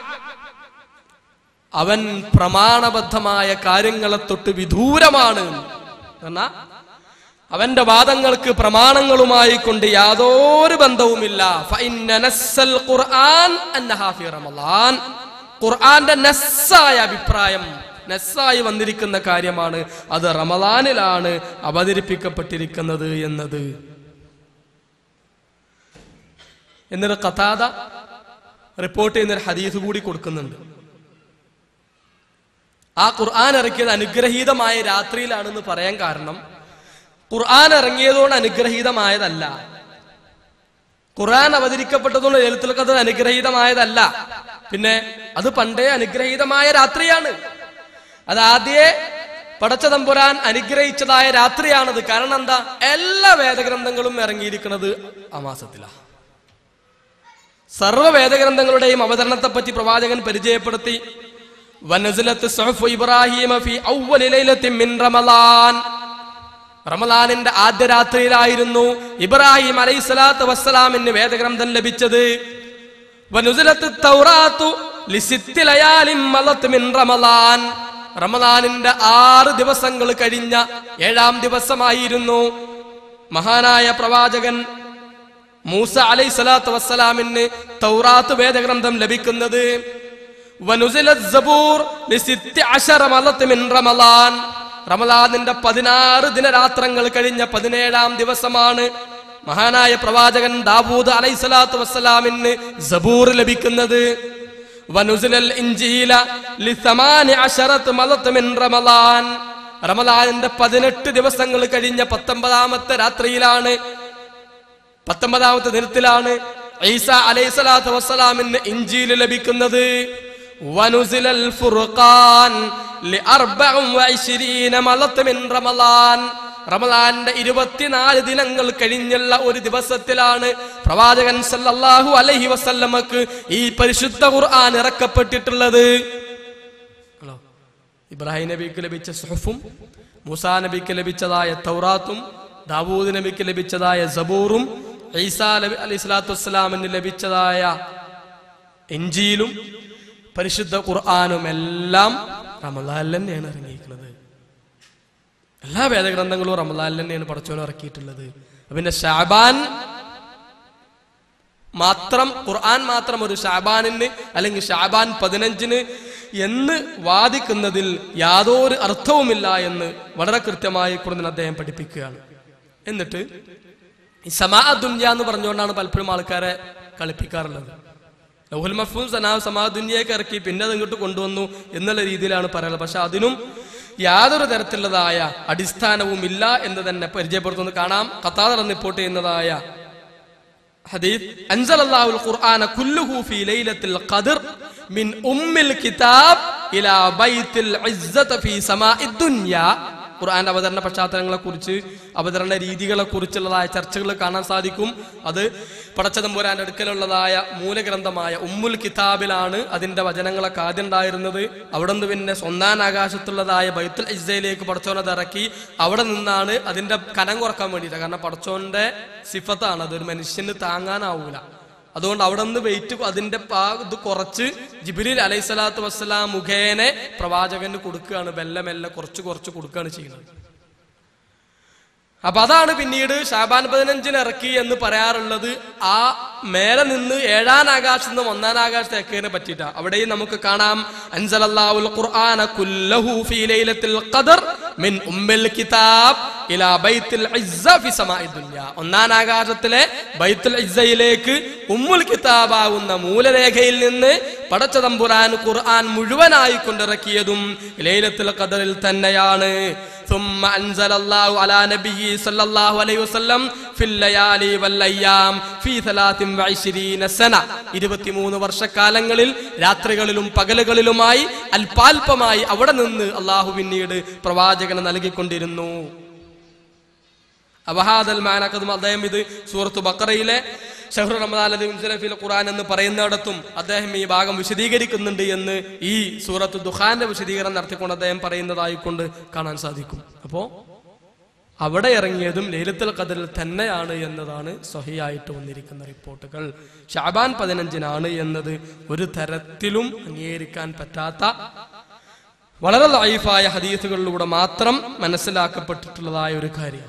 അവൻ പ്രമാണബദ്ധമായ കാര്യങ്ങളെ തൊട്ട് വിദൂരമാണ് എന്നാ അവന്റെ വാദങ്ങൾക്ക് പ്രമാണങ്ങളുമായി കൊണ്ട് യാതൊരു ബന്ധവുമില്ല ഫഇന്ന നസ്സൽ ഖുർആൻ അന്നഹാ ഫി റമളാൻ ഖുർആന്റെ നസ്സായ അഭിപ്രായം നസ്സായി വന്നിരിക്കുന്ന കാര്യമാണ് അത് റമളാനിലാണ് അവതരിപ്പിക്കപ്പെട്ടിരിക്കുന്നത് എന്നത് എന്നൊരു കഥാത റിപ്പോർട്ട് ചെയ്യുന്ന ഒരു ഹദീസ് കൂടി കൊടുക്കുന്നുണ്ട് ആ ഖുർആൻ ഇറക്കിയത് അനുഗ്രഹീതമായ രാത്രിയിലാണെന്ന് പറയാൻ കാരണം ഖുർആൻ ഇറങ്ങിയതുകൊണ്ട് അനുഗ്രഹീതമായതല്ല ഖുർആൻ അവതരിക്കപ്പെട്ടതുകൊണ്ട് എഴുത്തുൽ ഖദർ അനുഗ്രഹീതമായതല്ല പിന്നെ അത് പണ്ടേ അനുഗ്രഹീതമായ രാത്രിയാണ് അത് ആദ്യേ പടച്ച തമ്പുരാൻ അനുഗ്രഹിച്ചതായ രാത്രിയാണത് കാരണം എന്താ എല്ലാ വേദഗ്രന്ഥങ്ങളും ഇറങ്ങിയിരിക്കുന്നത് ആ മാസത്തിലാണ് സർവ്വ വേദഗ്രന്ഥങ്ങളുടെയും അവതരണത്തെ പറ്റി പ്രവാചകൻ പരിചയപ്പെടുത്തി വനസിലത്ത് സുഹഫ് ഇബ്രാഹിമ ഫി അവ്വലി ലൈലത്തിൻ മിൻ റമളാൻ റമലാനിന്റെ ആദ്യ രാത്രിയിലായിരുന്നു ഇബ്രാഹിം അലൈഹി സ്വലാത്തു വസ്സലാമിന് വേദഗ്രന്ഥം ലഭിച്ചത് വനുസിലത്ത് തൗറാത്തു ലിസിത്തി ലയാലിൻ മലത്ത് മിൻ റമലാൻ റമലാനിന്റെ ആറ് ദിവസങ്ങൾ കഴിഞ്ഞ ഏഴാം ദിവസമായിരുന്നു മഹാനായ പ്രവാചകൻ മൂസ അലൈഹി സ്വലാത്തു വസ്സലാമിന് തൗറാത്ത് വേദഗ്രന്ഥം ലഭിക്കുന്നത് വനുസിലത്ത് സബൂർ ലിസിത്തി അശറ മലത്ത് മിൻ റമലാൻ റമലാനിന്റെ പതിനാറ് ദിനരാത്രങ്ങൾ കഴിഞ്ഞ പതിനേഴാം ദിവസമാണ് മഹാനായ പ്രവാചകൻ ദാവൂദ് അലൈഹി സ്വലാത്തു വസ്സലാമിന് സബൂർ ലഭിക്കുന്നത് വനുസിലൽ ഇഞ്ചീല ലിസമാനി അശറത്ത് മലത്ത് മിൻ റമലാൻ റമലാനിന്റെ പതിനെട്ട് ദിവസങ്ങൾ കഴിഞ്ഞ പത്തൊമ്പതാമത്തെ രാത്രിയിലാണ് പത്തൊമ്പതാമത്തെ ദിനത്തിലാണ് ഈസ അലൈഹി സ്വലാത്തു വസ്സലാമിന് ഇഞ്ചീല് ലഭിക്കുന്നത് വനുസിലൽ ഫുർഖാൻ لأربع وعشرين ملط من رمضان റമലാന്റെ ഇരുപത്തിനാല് ദിനങ്ങൾ കഴിഞ്ഞുള്ള ഒരു ദിവസത്തിലാണ് പ്രവാചകൻ സല്ലല്ലാഹു അലൈഹി വസല്ലമക്ക് ഈ പരിശുദ്ധ ഖുർആൻ ഇറക്കപ്പെട്ടിട്ടുള്ളത് ഹലോ ഇബ്രാഹിം നബിക്ക് ലഭിച്ച സുഹഫും മൂസാ നബിക്ക് ലഭിച്ചതായ തൗറാത്തും ദാവൂദ് നബിക്ക് ലഭിച്ചതായ സബൂറും ഈസാ നബി അലൈഹി സ്വലാത്തു വസ്സലാമിന് ലഭിച്ചതായ എഞ്ചിയിലും പരിശുദ്ധ ഖുർആാനും എല്ലാം റമലാലിൽ തന്നെയാണ് ഇറങ്ങിയിരിക്കുന്നത് എല്ലാ വേദഗ്രന്ഥങ്ങളും റമലാലിൽ തന്നെയാണ് പടച്ചോൻ ഇറക്കിയിട്ടുള്ളത് അപ്പൊ പിന്നെ ഷാബാൻ മാത്രം ഖുർആൻ മാത്രം ഒരു ഷാബാനിന് അല്ലെങ്കിൽ ഷാബാൻ പതിനഞ്ചിന് എന്ന് വാദിക്കുന്നതിൽ യാതൊരു അർത്ഥവുമില്ല എന്ന് വളരെ കൃത്യമായി കുറഞ്ഞ അദ്ദേഹം പഠിപ്പിക്കുകയാണ് എന്നിട്ട് ഈ സമാ ദുന്യ എന്ന് പറഞ്ഞുകൊണ്ടാണ് പലപ്പോഴും ആൾക്കാരെ കളിപ്പിക്കാറുള്ളത് ലൗഹുൽ മഫൂം സനാ സമാ ദുന്യയൊക്കെ ഇറക്കി പിന്നെ അത് ഇങ്ങോട്ട് കൊണ്ടുവന്നു എന്നുള്ള രീതിയിലാണ് പറയാനുള്ളത് പക്ഷെ അതിനും യാതൊരു തരത്തിലുള്ളതായ അടിസ്ഥാനവും ഇല്ല എന്ന് തന്നെ പരിചയപ്പെടുത്തുന്നത് കാണാം കത്താദർ റിപ്പോർട്ട് ചെയ്യുന്നതായ ഹദീസ് അൻസലല്ലാഹുൽ ഖുർആന കുല്ലുഹു ഫീ ലൈലത്തിൽ ഖദ്ർ മിൻ ഉമ്മിൽ കിതാബ് ഇലാ ബൈത്തിൽ ഇസ്സത ഫീ സമാഇദ് ദുനിയ ഖുർആന്റെ അവതരണ പശ്ചാത്തലങ്ങളെ കുറിച്ച് അവതരണ രീതികളെ കുറിച്ചുള്ളതായ ചർച്ചകൾ കാണാൻ സാധിക്കും അത് പടച്ചതമ്പുരാന്റെ അടുക്കലുള്ളതായ മൂലഗ്രന്ഥമായ ഉമ്മുൽ കിതാബിലാണ് അതിന്റെ വചനങ്ങളൊക്കെ ആദ്യം ഉണ്ടായിരുന്നത് അവിടെ നിന്ന് പിന്നെ സ്വന്താൻ ആകാശത്തുള്ളതായ ബൈത്തുൽ ഇസ്സയിലേക്ക് പടച്ചോനത് ഇറക്കി അവിടെ നിന്നാണ് അതിന്റെ കനം കുറക്കാൻ വേണ്ടിയിട്ട് കാരണം പടച്ചോന്റെ സിഫത്താണ് അതൊരു മനുഷ്യന് താങ്ങാനാവൂല അതുകൊണ്ട് അവിടെ നിന്ന് വെയിറ്റ് അതിന്റെ പാ- ഇത് കുറച്ച് ജിബിലിൽ അലൈഹി സ്വലാത്തു വസ്സലാം മുഖേന പ്രവാചകന് കൊടുക്കുകയാണ് മെല്ലെ മെല്ലെ കുറച്ച് കുറച്ച് കൊടുക്കുകയാണ് ചെയ്യുന്നത് അപ്പൊ അതാണ് പിന്നീട് ഷാബാൻ പതിനഞ്ചിന് ഇറക്കി എന്ന് പറയാറുള്ളത് ആ മേലെ നിന്ന് ഏഴാം ആകാശത്ത് നിന്ന് ഒന്നാം ആകാശത്ത് എക്കതിനെ പറ്റിയിട്ടാ അവിടെയും നമുക്ക് കാണാം അൻസലല്ലാഹുൽ ഖുർആന കുല്ലഹു ഫീ ലൈലത്തിൽ ഖദർ മിൻ ഉമ്മിൽ കിതാബ് ഇലാ ബൈത്തുൽ ഇസ്സ ഫി സമാഇ ദുനിയ ഒന്നാം ആകാശത്തിലെ ബൈത്തുൽ ഇസ്സയിലേക്ക് ഉമ്മുൽ കിതാബാകുന്ന മൂലരേഖയിൽ നിന്ന് പടച്ച തമ്പുരാൻ ഖുർആൻ മുഴുവനായി കൊണ്ടിറക്കിയതും ലൈലത്തുൽ ഖദറിൽ തന്നെയാണ് ثم أنزل الله على نبيه صلى الله عليه وسلم في الليالي والأيام في 23 سنة 23 വർഷക്കാലങ്ങളിൽ രാത്രികളിലും പകലുകളിലുമായി അല്പാൽപമായി അവിടെ നിന്ന് അള്ളാഹു പിന്നീട് പ്രവാചകന് നൽകിക്കൊണ്ടിരുന്നു അബഹാദൽ മാനക്കതും അദ്ദേഹം ഇത് സൂറത്ത് ബക്കറയിലെ ഷഹ്റു റമദാൻ ഫിൽ ഖുർആൻ എന്ന് പറയുന്നിടത്തും അദ്ദേഹം ഈ ഭാഗം വിശദീകരിക്കുന്നുണ്ട് എന്ന് ഈ സൂറത്ത് ദുഖാന്റെ വിശദീകരണം നടത്തിക്കൊണ്ട് അദ്ദേഹം പറയുന്നതായി കൊണ്ട് കാണാൻ സാധിക്കും അപ്പോ അവിടെ ഇറങ്ങിയതും ലൈലത്തുൽ ഖദറിൽ തന്നെയാണ് എന്നതാണ് സ്വഹിയായിട്ട് വന്നിരിക്കുന്ന റിപ്പോർട്ടുകൾ ഷാബാൻ പതിനഞ്ചിനാണ് എന്നത് ഒരു തരത്തിലും അംഗീകരിക്കാൻ പറ്റാത്ത വളരെ ലൈഫായ ഹദീസുകളിലൂടെ മാത്രം മനസ്സിലാക്കപ്പെട്ടിട്ടുള്ളതായ ഒരു കാര്യം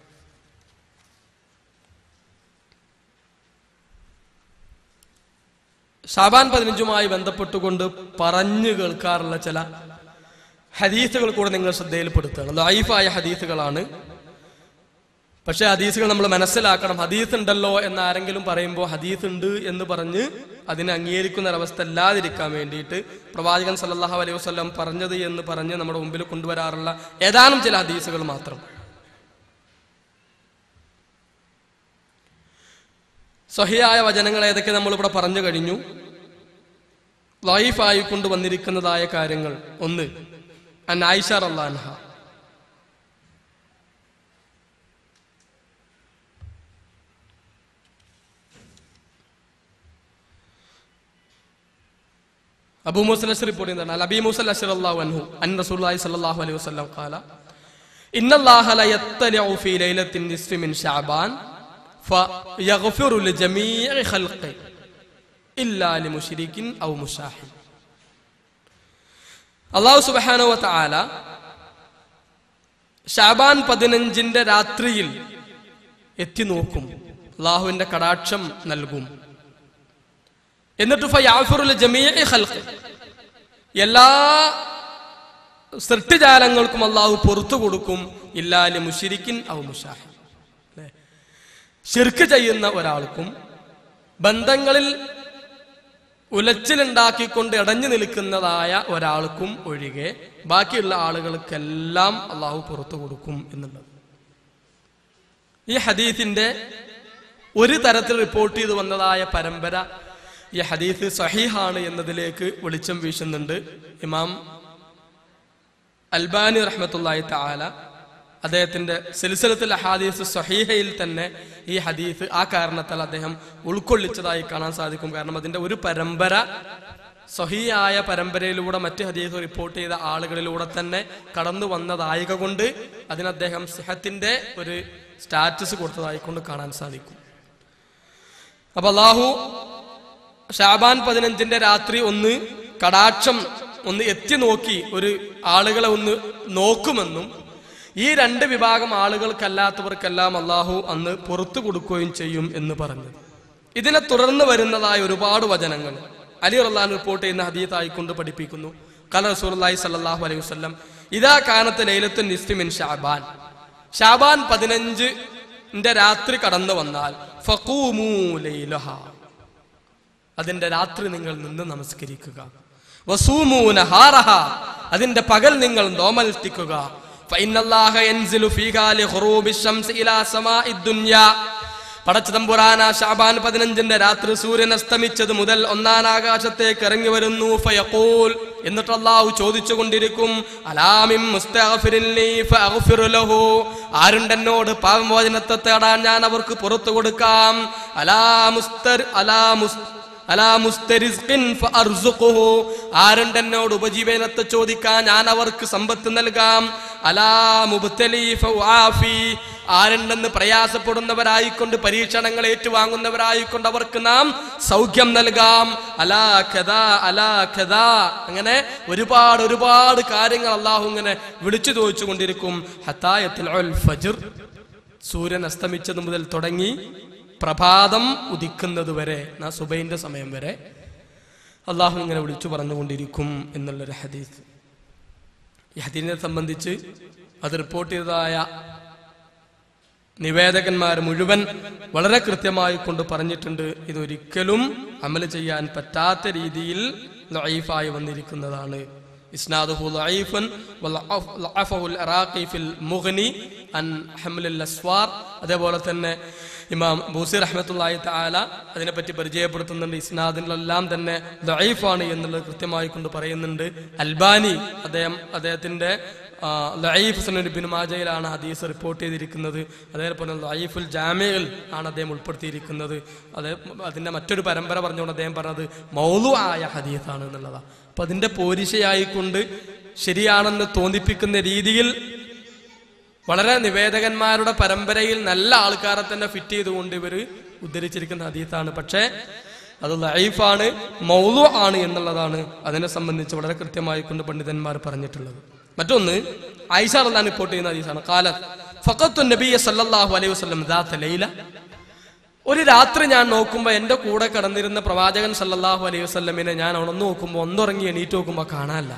ഷാബാൻ പതിനഞ്ചുമായി ബന്ധപ്പെട്ടുകൊണ്ട് പറഞ്ഞു കേൾക്കാറുള്ള ചില ഹദീസുകൾ കൂടെ നിങ്ങൾ ശ്രദ്ധയിൽപ്പെടുത്തുകയാണ് ലൈഫായ ഹദീസുകളാണ് പക്ഷെ ഹദീസുകൾ നമ്മൾ മനസ്സിലാക്കണം ഹദീസ് ഉണ്ടല്ലോ എന്ന് ആരെങ്കിലും പറയുമ്പോൾ ഹദീസ് ഉണ്ട് എന്ന് പറഞ്ഞ് അതിനെ അംഗീകരിക്കുന്ന ഒരവസ്ഥ അല്ലാതിരിക്കാൻ വേണ്ടിയിട്ട് പ്രവാചകൻ സല്ലല്ലാഹു അലൈഹി വസല്ലം പറഞ്ഞത് എന്ന് പറഞ്ഞ് നമ്മുടെ മുമ്പിൽ കൊണ്ടുവരാറുള്ള ഏതാനും ചില ഹദീസുകൾ മാത്രം സ്വഹിയായ വചനങ്ങൾ ഏതൊക്കെ നമ്മളിവിടെ പറഞ്ഞു കഴിഞ്ഞു ലൈഫായി കൊണ്ടുവന്നിരിക്കുന്നതായ കാര്യങ്ങൾ ഒന്ന് അൻ ആയിഷ റല്ലാൻഹ അബൂ മൂസൽ അഷ്റഫ് റിപ്പോർട്ട് ചെയ്യുന്നതാണ് അബി മൂസൽ അഷ്റഫ് അല്ലാഹു അൻഹു അൻ റസൂലുള്ളാഹി സ്വല്ലല്ലാഹു അലൈഹി വസല്ലം ഖാല ഇന്നല്ലാഹ ല യത്തലിഉ ഫീ ലൈലത്തിൻ നിസ്ഫി മിൻ ശഅബാൻ فيغفر لجميع خلقه إلا لمشرك أو مشاحن അള്ളാഹു സുബാനോ താല ഷാബാൻ പതിനഞ്ചിന്റെ രാത്രിയിൽ എത്തി നോക്കും അള്ളാഹുവിന്റെ കടാക്ഷം നൽകും എന്നിട്ട് ഫയാഫുറുൽ ജമീഅ ഖൽഖ് എല്ലാ സൃഷ്ടിജാലങ്ങൾക്കും അള്ളാഹു പുറത്തു കൊടുക്കും ഇല്ലാലി മുഷിരിക്കിൻ ഔ മുഷാഹിൻ അല്ലേ ഷിർക്ക് ചെയ്യുന്ന ഒരാൾക്കും ബന്ധങ്ങളിൽ ഉലച്ചിലുണ്ടാക്കിക്കൊണ്ട് ഇടഞ്ഞു നിൽക്കുന്നതായ ഒരാൾക്കും ഒഴികെ ബാക്കിയുള്ള ആളുകൾക്കെല്ലാം അള്ളാഹു പുറത്തു കൊടുക്കും എന്നുള്ളത് ഈ ഹദീസിന്റെ ഒരു തരത്തിൽ റിപ്പോർട്ട് ചെയ്തു വന്നതായ പരമ്പര ഈ ഹദീസ് സഹീഹാണ് എന്നതിലേക്ക് വെളിച്ചം വീശുന്നുണ്ട് ഇമാം അൽബാനി റഹ്മത്തുള്ളാഹി തആല അദ്ദേഹത്തിന്റെ സിൽസിലത്തിൽ ഹദീസ് സഹീഹയിൽ തന്നെ ഈ ഹദീസ് ആ കാരണത്താൽ അദ്ദേഹം ഉൾക്കൊള്ളിച്ചതായി കാണാൻ സാധിക്കും കാരണം അതിന്റെ ഒരു പരമ്പര സഹിയായ പരമ്പരയിലൂടെ മറ്റ് ഹദീസ് റിപ്പോർട്ട് ചെയ്ത ആളുകളിലൂടെ തന്നെ കടന്നു വന്നതായക കൊണ്ട് അതിന് അദ്ദേഹം സിഹത്തിന്റെ ഒരു സ്റ്റാറ്റസ് കൊടുത്തതായി കൊണ്ട് കാണാൻ സാധിക്കും അപ്പൊ അള്ളാഹു ഷാബാൻ പതിനഞ്ചിന്റെ രാത്രി ഒന്ന് കടാക്ഷം ഒന്ന് എത്തി നോക്കി ഒരു ആളുകളെ ഒന്ന് നോക്കുമെന്നും ഈ രണ്ട് വിഭാഗം ആളുകൾക്കല്ലാത്തവർക്കെല്ലാം അള്ളാഹു അന്ന് പുറത്തു കൊടുക്കുകയും ചെയ്യും എന്ന് പറഞ്ഞു ഇതിനെ തുടർന്ന് വരുന്നതായ ഒരുപാട് വചനങ്ങൾ അലി റഹ്ലാൻ റിപ്പോർട്ട് ചെയ്യുന്ന ഹദീത്തായിക്കൊണ്ട് പഠിപ്പിക്കുന്നു കല റസൂലി സല്ലാഹു അലൈഹി വസ്ലം ഇതാ കാനത്ത് ലൈലത്തു നിസ്തിമിൻ ഷാബാൻ ഷാബാൻ പതിനഞ്ചിന്റെ രാത്രി കടന്നു വന്നാൽ ഫഖൂമൂ ലൈലഹ അതിന്റെ രാത്രി നിങ്ങൾ നിന്ന് നമസ്കരിക്കുക വസൂമൂ നഹാറഹ അതിന്റെ പകൽ നിങ്ങൾ നോമൽത്തിക്കുക ഫഇന്നല്ലാഹ യൻസിലു ഫീഹാ ലിഖുറൂബി ശംസ് ഇലാ സമാഇ ദുനിയ പടച്ചതമ്പുരാന ഷാബാൻ പതിനഞ്ചിന്റെ രാത്രി സൂര്യൻ അസ്തമിച്ചത് മുതൽ ഒന്നാം ആകാശത്തേക്ക് ഇറങ്ങി വരുന്നു ഫയഖൂൽ എന്നിട്ട് അള്ളാഹു ചോദിച്ചുകൊണ്ടിരിക്കും അലാമിം മുസ്തഗ്ഫിരിൻ ലീ ഫഅഗ്ഫിറു ലഹു ആരുണ്ട് എന്നോട് പാപമോചനത്തെ തേടാൻ ഞാൻ അവർക്ക് പുറത്തു കൊടുക്കാം അലാ മുസ്തർ അലാ മുസ് അലാ മുസ്തരിസ്ഖിൻ ഫഅർസുഖുഹു ആരുണ്ട് എന്നോട് ഉപജീവനത്തെ ചോദിക്കാൻ ഞാൻ അവർക്ക് സമ്പത്ത് നൽകാം അലാ മുബ്തലി ഫഉആഫി ആരുണ്ടെന്ന് പ്രയാസപ്പെടുന്നവരായിക്കൊണ്ട് പരീക്ഷണങ്ങൾ ഏറ്റുവാങ്ങുന്നവരായിക്കൊണ്ട് അവർക്ക് നാം സൗഖ്യം നൽകാം അലാ ഖദാ അലാ ഖദാ അങ്ങനെ ഒരുപാട് ഒരുപാട് കാര്യങ്ങൾ അള്ളാഹു ഇങ്ങനെ വിളിച്ചു ചോദിച്ചുകൊണ്ടിരിക്കും ഹത്തായത്തിൽ ഫജ്ർ സൂര്യൻ അസ്തമിച്ചത് മുതൽ തുടങ്ങി പ്രഭാതം ഉദിക്കുന്നത് വരെ നാ സുബൈന്റെ സമയം വരെ അള്ളാഹു ഇങ്ങനെ വിളിച്ചു പറഞ്ഞുകൊണ്ടിരിക്കും എന്നുള്ളൊരു ഹദീസ് ഈ ഹദീനെ സംബന്ധിച്ച് അത് റിപ്പോർട്ട് ചെയ്തതായ നിവേദകന്മാർ മുഴുവൻ വളരെ കൃത്യമായി കൊണ്ട് പറഞ്ഞിട്ടുണ്ട് ഇതൊരിക്കലും അമൽ ചെയ്യാൻ പറ്റാത്ത രീതിയിൽ ലൈഫായി വന്നിരിക്കുന്നതാണ് ഇസ്നാദുഹു ലഈഫൻ വലഅഫ്- ലഅഫഹുൽ ഇറാഖി ഫിൽ മുഗ്നി അൻ ഹംലുൽ അസ്വാർ അതേപോലെ തന്നെ ഇമാം ബൂസി റഹ്മത്തുള്ളാഹി തആല അതിനെപ്പറ്റി പരിചയപ്പെടുത്തുന്നുണ്ട് ഇസ്നാദിലെല്ലാം തന്നെ ലഈഫാണ് എന്നുള്ളത് കൃത്യമായി കൊണ്ട് പറയുന്നുണ്ട് അൽബാനി അദ്ദേഹം അദ്ദേഹത്തിന്റെ ആ, ലഈഫ് സുനൻ ഇബ്നു മാജയിലാണ് ഹദീസ് റിപ്പോർട്ട് ചെയ്തിരിക്കുന്നത് അതേപോലെ ലഈഫുൽ ജാമിയിൽ ആണ് അദ്ദേഹം ഉൾപ്പെടുത്തിയിരിക്കുന്നത് അതേ അതിന്റെ മറ്റൊരു പരമ്പര പറഞ്ഞുകൊണ്ട് അദ്ദേഹം പറഞ്ഞത് മൗലു ആയ ഹദീസാണ് എന്നുള്ളതാണ് അപ്പൊ അതിന്റെ പോരിശയായിക്കൊണ്ട് ശരിയാണെന്ന് തോന്നിപ്പിക്കുന്ന രീതിയിൽ വളരെ നിവേദകന്മാരുടെ പരമ്പരയിൽ നല്ല ആൾക്കാരെ തന്നെ ഫിറ്റ് ചെയ്തുകൊണ്ട് ഇവർ ഉദ്ധരിച്ചിരിക്കുന്ന ഹദീസാണ് പക്ഷേ അത് ലൈഫാണ് മൗലു ആണ് എന്നുള്ളതാണ് അതിനെ സംബന്ധിച്ച് വളരെ കൃത്യമായി കൊണ്ട് പണ്ഡിതന്മാർ പറഞ്ഞിട്ടുള്ളത് മറ്റൊന്ന് ഐഷ റല്ലാൻ റിപ്പോർട്ട് ചെയ്യുന്ന ഹദീസാണ് കാലത്ത് ഫഖത്തു നബിയ സല്ലല്ലാഹു അലൈഹി വസല്ലം ദാത്ത ലൈല ഒരു രാത്രി ഞാൻ നോക്കുമ്പോൾ എൻ്റെ കൂടെ കടന്നിരുന്ന പ്രവാചകൻ സല്ലല്ലാഹു അലൈഹി വസല്ലമിനെ ഞാൻ ഉണർന്നു നോക്കുമ്പോൾ ഒന്നുറങ്ങി എണീറ്റ് നോക്കുമ്പോൾ കാണാനല്ല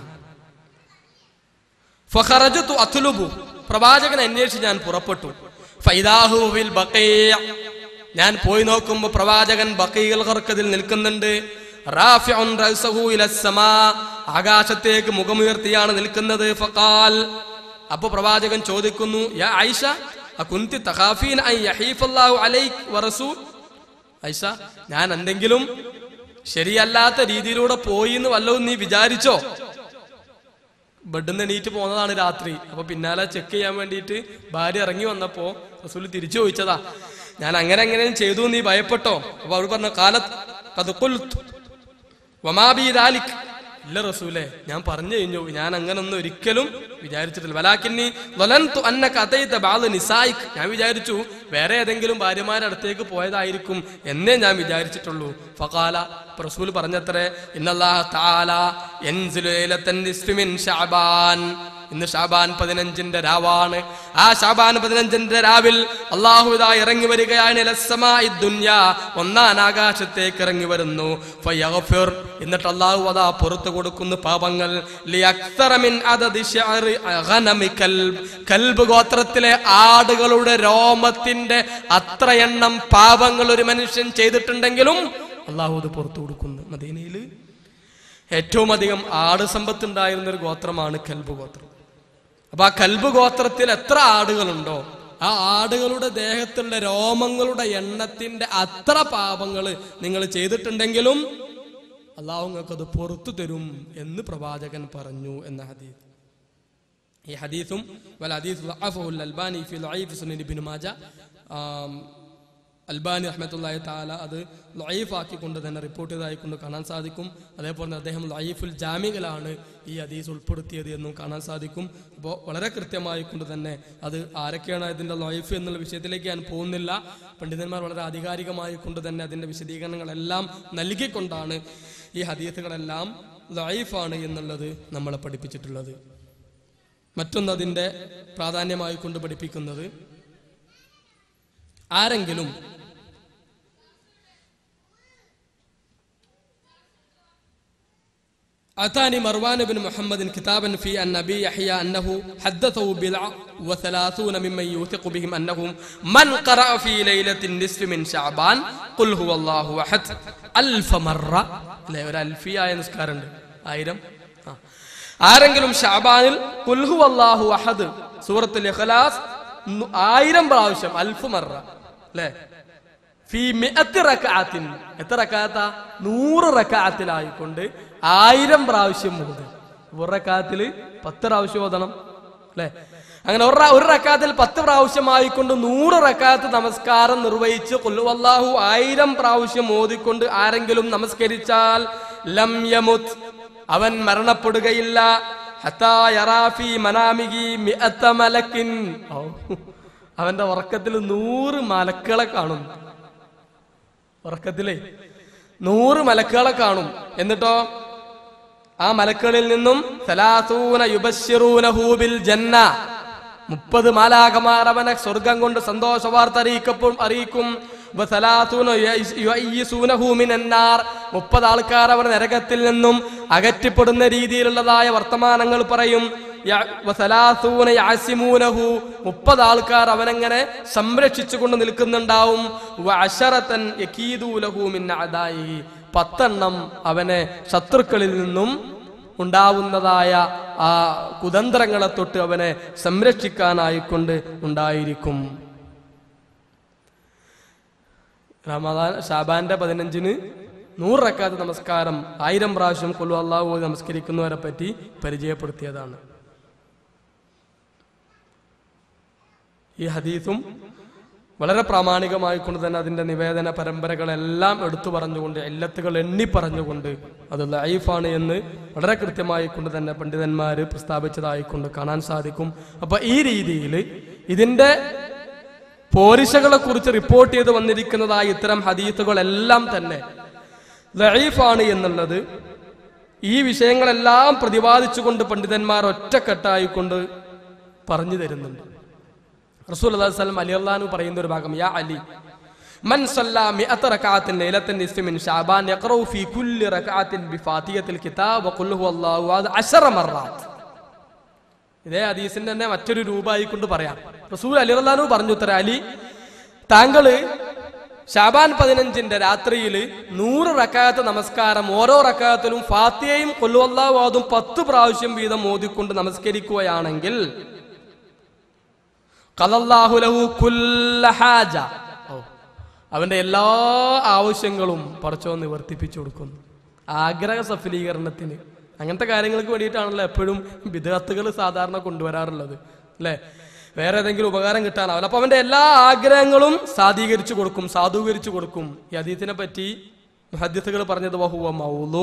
ഫഖറജത്തു അത്ലുബു പ്രവാചകൻ അന്വേഷിച്ച് ഞാൻ പുറപ്പെട്ടു ഫൈദാഹു ഫിൽ ബഖീഅ. ഞാൻ പോയി നോക്കുമ്പോൾ പ്രവാചകൻ ബക്കീൽ ഖർക്കതിൽ നിൽക്കുന്നുണ്ട് റാഫിഉൻ റഅസഹു ഇലസ് സമാ ആകാശത്തേക്ക് മുഖമുയർത്തിയാണ് നിൽക്കുന്നത് ഫഖാൽ അപ്പൊ പ്രവാചകൻ ചോദിക്കുന്നു യാ ഐഷ അകുന്തി തഖാഫീൻ അൻ യഹീഫല്ലാഹു അലൈക് വറസൂൽ ഐഷ ഞാൻ എന്തെങ്കിലും ശരിയല്ലാത്ത രീതിയിലൂടെ പോയി എന്ന് വല്ലതും നീ വിചാരിച്ചോ ബെഡിൽ നിന്ന് എണീറ്റ് പോകുന്നതാണ് രാത്രി അപ്പൊ പിന്നാലെ ചെക്ക് ചെയ്യാൻ വേണ്ടിയിട്ട് ഭാര്യ ഇറങ്ങി വന്നപ്പോ റസൂൽ തിരിച്ചു ചോദിച്ചതാ ഞാൻ അങ്ങനെ എങ്ങനെ ചെയ്തു നീ ഭയപ്പെട്ടോ അപ്പൊ അവർ പറഞ്ഞ കാലത്ത് കതുക്കുൽത്തു വമാബി ദാലിക് ഇല്ല റസൂലെ ഞാൻ പറഞ്ഞു കഴിഞ്ഞു ഞാൻ അങ്ങനൊന്നും ഒരിക്കലും വിചാരിച്ചിട്ടില്ല വലാക്കിന്നി വലന്തു അന്ന കഥയിത്ത ബാല് നിസായിക് ഞാൻ വിചാരിച്ചു വേറെ ഏതെങ്കിലും ഭാര്യമാരുടെ അടുത്തേക്ക് പോയതായിരിക്കും എന്നേ ഞാൻ വിചാരിച്ചിട്ടുള്ളൂ ഫകാല അപ്പൊ റസൂൽ പറഞ്ഞത്രേ ഇന്നല്ലാഹ തആല യൻസിലു ലൈലത്തൻ നിസ്ഫി മിൻ ശഅബാൻ ഇന്ന് ഷാബാൻ പതിനഞ്ചിന്റെ രാവാണ് ആ ഷാബാൻ പതിനഞ്ചിന്റെ രാവിൽ അള്ളാഹു ഇതാ ഇറങ്ങി വരികയാണ് ഇലസ്സമായി ദുന്യ ഒന്നാം ആകാശത്തേക്ക് ഇറങ്ങി വരുന്നു ഫയഗ്ഫിർ. എന്നിട്ട് അള്ളാഹു അതാ പുറത്തു കൊടുക്കുന്നു പാപങ്ങൾ ലിയക്തറ മിൻ അദദി ശഅറി ഗനമി കൽബ്. കൽബ് ഗോത്രത്തിലെ ആടുകളുടെ രോമത്തിന്റെ അത്ര എണ്ണം പാപങ്ങൾ ഒരു മനുഷ്യൻ ചെയ്തിട്ടുണ്ടെങ്കിലും അള്ളാഹു അത് പുറത്തു കൊടുക്കുന്നു മദീനയില് ഏറ്റവും അധികം ആട് സമ്പത്ത് ഉണ്ടായിരുന്ന ഒരു ഗോത്രമാണ് കൽബ് ഗോത്രം അപ്പൊ ആ കൽബ് ഗോത്രത്തിൽ എത്ര ആടുകളുണ്ടോ ആ ആടുകളുടെ ദേഹത്തുള്ള രോമങ്ങളുടെ എണ്ണത്തിന്റെ അത്ര പാപങ്ങൾ നിങ്ങൾ ചെയ്തിട്ടുണ്ടെങ്കിലും അള്ളാഹു നിങ്ങൾക്ക് അത് പുറത്തു തരും എന്ന് പ്രവാചകൻ പറഞ്ഞു എന്ന ഹദീസ് ഈ ഹദീസും വൽ ഹദീസ് ളഅഫഹുൽ അൽബാനി ഫി ലഈഫ് സുനൻ ഇബ്നു മാജ ആം, അൽബാനി റഹ്മത്തുള്ളാഹി തആല അത് ലഈഫ് ആക്കിക്കൊണ്ട് തന്നെ റിപ്പോർട്ട് ചെയ്തതായിക്കൊണ്ട് കാണാൻ സാധിക്കും അതേപോലെ തന്നെ അദ്ദേഹം ലഈഫുൽ ജാമികളാണ് ഈ ഹദീസ് ഉൾപ്പെടുത്തിയത് എന്നും കാണാൻ സാധിക്കും അപ്പോൾ വളരെ കൃത്യമായി കൊണ്ട് തന്നെ അത് ആരൊക്കെയാണ് ഇതിന്റെ ലൈഫ് എന്നുള്ള വിഷയത്തിലേക്ക് ഞാൻ പോകുന്നില്ല പണ്ഡിതന്മാർ വളരെ ആധികാരികമായി കൊണ്ട് തന്നെ അതിന്റെ വിശദീകരണങ്ങളെല്ലാം നൽകിക്കൊണ്ടാണ് ഈ ഹദീസുകളെല്ലാം ലൈഫാണ് എന്നുള്ളത് നമ്മളെ പഠിപ്പിച്ചിട്ടുള്ളത് മറ്റൊന്ന് അതിന്റെ പ്രാധാന്യമായി കൊണ്ട് പഠിപ്പിക്കുന്നത് ആരെങ്കിലും أتاني مروان بن محمد كتابا في النبي يحيى أنه حدثه بضع وثلاثون ممن يوثق بهم أنهم من قرأ في ليلة النصف من شعبان قل هو الله أحد ألف مرة لا ഒരു അൽഫിയായ നിസ്കാരമുണ്ട് ആയിരം ആ. ആരെങ്കിലും ഷാബാനിൽ കുൽഹു അള്ളാഹു അഹദ് സൂറത്തുൽ ഇഖ്ലാസ് നു- ആയിരം പ്രാവശ്യം അൽഫ് മറ അല്ലേ ഫീ മിഅത്തി റക്അത്തിൻ എത്ര റക്അത്താ നൂറ് റക്അത്തിലായിക്കൊണ്ട് ആയിരം പ്രാവശ്യം ഓത് ഒരു റക്അത്തിൽ പത്ത് പ്രാവശ്യം ഓതണം അല്ലേ അങ്ങനെ ഒരു റ- ഒരു റക്കാത്തിൽ പത്ത് പ്രാവശ്യമായിക്കൊണ്ട് നൂറ് റക്കാത്ത് നമസ്കാരം നിർവഹിച്ച് കൊല്ലുവല്ലാഹു ആയിരം പ്രാവശ്യം ഓതിക്കൊണ്ട് ആരെങ്കിലും നമസ്കരിച്ചാൽ ലം യമുത് അവൻ മരണപ്പെടുകയില്ല ഹത്താ യറാ ഫീ മനാമിഹി മിഅത്ത മലക്കിൻ ഔ. അവന്റെ ഉറക്കത്തിൽ നൂറ് മലക്കുകളെ കാണും ഉറക്കത്തിലേ നൂറ് മലക്കുകളെ കാണും എന്നിട്ടോ ആ മലക്കുകളിൽ നിന്നും സലാസൂന യുബശ്ശിറൂനഹു ബിൽ ജന്ന മുപ്പത് മാലാകമാർ അവനെ സ്വർഗം കൊണ്ട് സന്തോഷ വാർത്ത അറിയിക്കപ്പോൾ അറിയിക്കും വസലാസൂന യുഅയ്യിസൂനഹു മിനന്നാർ. മുപ്പത് ആൾക്കാർ അവർ നരകത്തിൽ നിന്നും അകറ്റിപ്പെടുന്ന രീതിയിലുള്ളതായ വർത്തമാനങ്ങൾ പറയും യ- വസലാസൂന യഅസിമൂനഹു. മുപ്പത് ആൾക്കാർ അവനെങ്ങനെ സംരക്ഷിച്ചുകൊണ്ട് നിൽക്കുന്നുണ്ടാവും വഅശറതൻ യകീദൂലഹു മിൻ അദായിഹി. പത്തെണ്ണം അവനെ ശത്രുക്കളിൽ നിന്നും ഉണ്ടാവുന്നതായ ആ കുതന്ത്രങ്ങളെ തൊട്ട് അവനെ സംരക്ഷിക്കാനായിക്കൊണ്ട് ഉണ്ടായിരിക്കും റമദാൻ ഷാബാന്റെ പതിനഞ്ചിന് നൂറ് റക്കാത്ത് നമസ്കാരം ആയിരം പ്രാവശ്യം കൊല്ലു അള്ളാഹു നമസ്കരിക്കുന്നവരെ പറ്റി പരിചയപ്പെടുത്തിയതാണ് ഈ ഹദീസും വളരെ പ്രാമാണികമായിക്കൊണ്ട് തന്നെ അതിന്റെ നിവേദന പരമ്പരകളെല്ലാം എടുത്തു പറഞ്ഞുകൊണ്ട് എല്ലത്തുകൾ എണ്ണി പറഞ്ഞുകൊണ്ട് അത് ലൈഫാണ് എന്ന് വളരെ കൃത്യമായി കൊണ്ട് തന്നെ പണ്ഡിതന്മാര് പ്രസ്താവിച്ചതായിക്കൊണ്ട് കാണാൻ സാധിക്കും അപ്പൊ ഈ രീതിയിൽ ഇതിന്റെ പോരിശകളെ കുറിച്ച് റിപ്പോർട്ട് ചെയ്ത് വന്നിരിക്കുന്നതായ ഇത്തരം ഹദീസുകളെല്ലാം തന്നെ ലൈഫാണ് എന്നുള്ളത് ഈ വിഷയങ്ങളെല്ലാം പ്രതിപാദിച്ചുകൊണ്ട് പണ്ഡിതന്മാർ ഒറ്റക്കെട്ടായിക്കൊണ്ട് പറഞ്ഞു തരുന്നുണ്ട് റസൂൽ അലൈഹി അലി അള്ളഹാനു പറയുന്ന ഒരു ഭാഗം യാ അലി മൻ സല്ലാ മിഅത റകഅത്തിൻ ലൈലത്തൻ നിസ്ഫി മിൻ ശഅബാൻ യഖറഉ ഫീ കുല്ലി റകഅത്തിൻ ബിഫാത്തിഹത്തിൽ കിതാബ് വഖുൽ ഹുവല്ലാഹു അഹദ് അശറ മർറാത്ത് ഇതേ ഹദീസിന്റെ തന്നെ മറ്റൊരു രൂപമായിക്കൊണ്ട് പറയാം റസൂൽ അലി അള്ളഹാനു പറഞ്ഞു ഉത്തര അലി താങ്കള് ഷാബാൻ പതിനഞ്ചിന്റെ രാത്രിയിൽ നൂറ് റക്കായത്ത് നമസ്കാരം ഓരോ റക്കായത്തിലും ഫാത്തിയയും കൊല്ലുവല്ലാവാതും പത്ത് പ്രാവശ്യം വീതം മോദിക്കൊണ്ട് നമസ്കരിക്കുകയാണെങ്കിൽ ഖലല്ലാഹു ലഹു കുല്ല ഹാജ. ഓ, അവന്റെ എല്ലാ ആവശ്യങ്ങളും പടച്ചോ നിവർത്തിപ്പിച്ചു കൊടുക്കുന്നു ആഗ്രഹ സഫലീകരണത്തിന് അങ്ങനത്തെ കാര്യങ്ങൾക്ക് വേണ്ടിയിട്ടാണല്ലോ എപ്പോഴും വിദഗ്ധകൾ സാധാരണ കൊണ്ടുവരാറുള്ളത് അല്ലേ വേറെ ഏതെങ്കിലും ഉപകാരം കിട്ടാനാവില്ല അപ്പൊ അവന്റെ എല്ലാ ആഗ്രഹങ്ങളും സാധീകരിച്ചു കൊടുക്കും സാധൂകരിച്ചു കൊടുക്കും ഈ അതീത്തിനെ പറ്റി മുഹദ്ദിസുകൾ പറഞ്ഞത് വഹുവ മൗലോ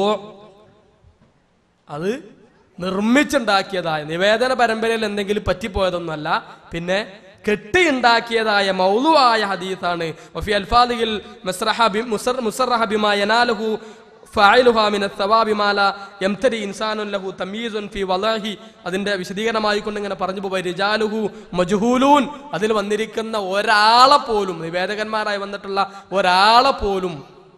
അത് നിർമ്മിച്ചുണ്ടാക്കിയതായ നിവേദന പരമ്പരയിൽ എന്തെങ്കിലും പറ്റിപ്പോയതൊന്നുമല്ല പിന്നെ കെട്ടിയുണ്ടാക്കിയതായ മൗലുവായ ഹദീസാണ് വഫി അൽഫാദിൽ മുസ്റഹ ബി- മുസർ- മുസറഹ ബിമാ യനാലുഹു ഫായിലുഹാ മിന സവാബി മാല യംതരി ഇൻസാനുൻ ലഹു തമീസുൻ ഫി വലഹി അതിന്റെ വിശദീകരണമായി കൊണ്ട് ഇങ്ങനെ പറഞ്ഞു പോയി റിജാലുഹു മജ്ഹൂലൂൻ അതിൽ വന്നിരിക്കുന്ന ഒരാളെ പോലും നിവേദകന്മാരായി വന്നിട്ടുള്ള ഒരാളെ പോലും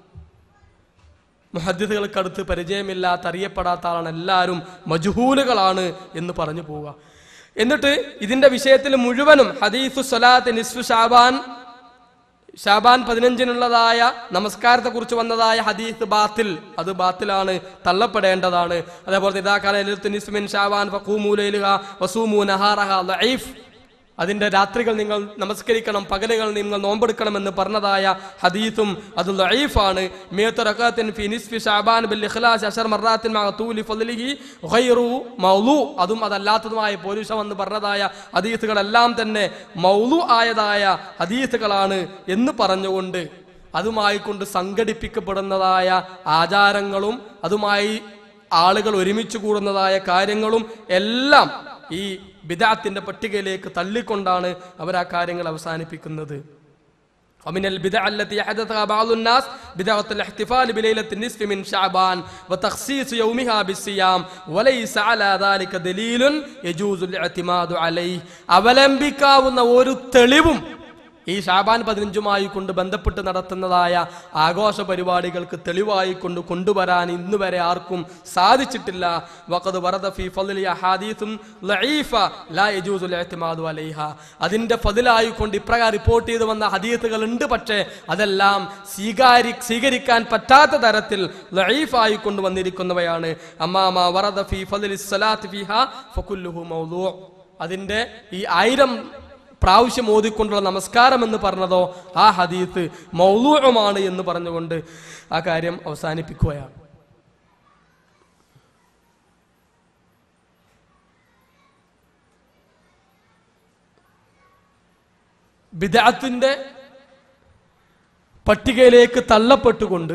മുഹദ്ദിസുകൾക്ക് അടുത്ത് പരിചയമില്ലാത്ത അറിയപ്പെടാത്ത ആളാണ് എല്ലാവരും മജുഹൂലുകളാണ് എന്ന് പറഞ്ഞു പോവുക എന്നിട്ട് ഇതിന്റെ വിഷയത്തിൽ മുഴുവനും ഹദീസു സ്വലാത്ത് നിസ്ഫു ഷാബാൻ ഷാബാൻ പതിനഞ്ചിനുള്ളതായ നമസ്കാരത്തെ കുറിച്ച് വന്നതായ ഹദീസ് ബാത്തിൽ അത് ബാത്തിലാണ് തള്ളപ്പെടേണ്ടതാണ് അതേപോലെ ഇതാക്കാല നിസ്മിൻ ഷാബാൻ ഫഖൂമു ലൈലുഹ വസൂമു നഹാറഹ ലൈഫ് അതിന്റെ രാത്രികൾ നിങ്ങൾ നമസ്കരിക്കണം പകലുകൾ നിങ്ങൾ നോമ്പെടുക്കണമെന്ന് പറഞ്ഞതായ ഹദീസും അത് ലൈഫാണ് മിയത്ത് റകാത്തിൻ ഫി നിസ്ഫി ഷഅബാൻ ബിൽ ഇഖ്ലാസ് അശർ മർറാത്തിൻ മഅ തൂലി ഫദ്ലിഹി ഗൈറു മൗലു അതും അതല്ലാത്തതുമായ പോലീഷം എന്ന് പറഞ്ഞതായ ഹദീസുകളെല്ലാം തന്നെ മൗലു ആയതായ ഹദീസുകളാണ് എന്ന് പറഞ്ഞുകൊണ്ട് അതുമായി കൊണ്ട് സംഘടിപ്പിക്കപ്പെടുന്നതായ ആചാരങ്ങളും അതുമായി ആളുകൾ ഒരുമിച്ച് കൂടുന്നതായ കാര്യങ്ങളും എല്ലാം ഈ ബിദാത്തിന്റെ പട്ടികയിലേക്ക് തള്ളിക്കൊണ്ടാണ് അവർ ആ കാര്യങ്ങൾ അവസാനിപ്പിക്കുന്നത് ومن البدع التي حدثها بعض الناس بدعة الاحتفال بليلة النصف من شعبان وتخصيص يومها بالصيام وليس على ذلك دليل يجوز الاعتماد عليه അവലംബിക്കാവുന്ന ഒരു തെളിവും ഈ ഷാബാൻ പതിനഞ്ചുമായി കൊണ്ട് ബന്ധപ്പെട്ട് നടത്തുന്നതായ ആഘോഷ പരിപാടികൾക്ക് തെളിവായി കൊണ്ട് കൊണ്ടുവരാൻ ഇന്ന് വരെ ആർക്കും സാധിച്ചിട്ടില്ല വഖദ് വറദ ഫീ ഫദ്ലി അഹാദീസും ലഈഫ ലാ യജൂസുൽ ഇഅ്തിമാദു അലൈഹ അതിന്റെ ഫതിലായി കൊണ്ട് ഇപ്രകാരം റിപ്പോർട്ട് ചെയ്തു വന്ന ഹദീസുകൾ ഉണ്ട് പക്ഷേ അതെല്ലാം സ്വീകാരി സ്വീകരിക്കാൻ പറ്റാത്ത തരത്തിൽ ലഈഫായി കൊണ്ട് വന്നിരിക്കുന്നവയാണ് അമ്മാമ വറദ ഫീ ഫദ്ലി സ്വലാത്ത് ഫീഹ ഫകുല്ലുഹു മൗദൂ അതിന്റെ ഈ ആയിരം പ്രാവശ്യം ഓതിക്കൊണ്ടുള്ള നമസ്കാരം എന്ന് പറഞ്ഞതോ ആ ഹദീത്ത് മൗലൂഅമാണ് എന്ന് പറഞ്ഞുകൊണ്ട് ആ കാര്യം അവസാനിപ്പിക്കുകയാണ് ബിദഅത്തിന്റെ പട്ടികയിലേക്ക് തള്ളപ്പെട്ടുകൊണ്ട്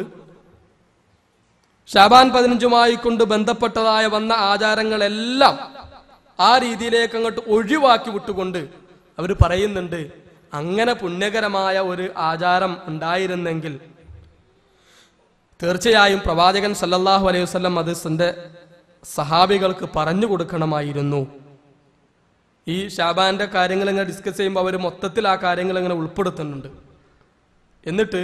ഷാബാൻ പതിനഞ്ചുമായി കൊണ്ട് ബന്ധപ്പെട്ടതായ വന്ന ആചാരങ്ങളെല്ലാം ആ രീതിയിലേക്ക് അങ്ങോട്ട് ഒഴിവാക്കി വിട്ടുകൊണ്ട് അവർ പറയുന്നുണ്ട് അങ്ങനെ പുണ്യകരമായ ഒരു ആചാരം ഉണ്ടായിരുന്നെങ്കിൽ തീർച്ചയായും പ്രവാചകൻ സല്ലല്ലാഹു അലൈഹി വസല്ലം അത് തന്റെ സഹാബികൾക്ക് പറഞ്ഞു കൊടുക്കണമായിരുന്നു ഈ ഷാബാന്റെ കാര്യങ്ങൾ ഇങ്ങനെ ഡിസ്കസ് ചെയ്യുമ്പോൾ അവർ മൊത്തത്തിൽ ആ കാര്യങ്ങൾ ഇങ്ങനെ ഉൾപ്പെടുത്തുന്നുണ്ട് എന്നിട്ട്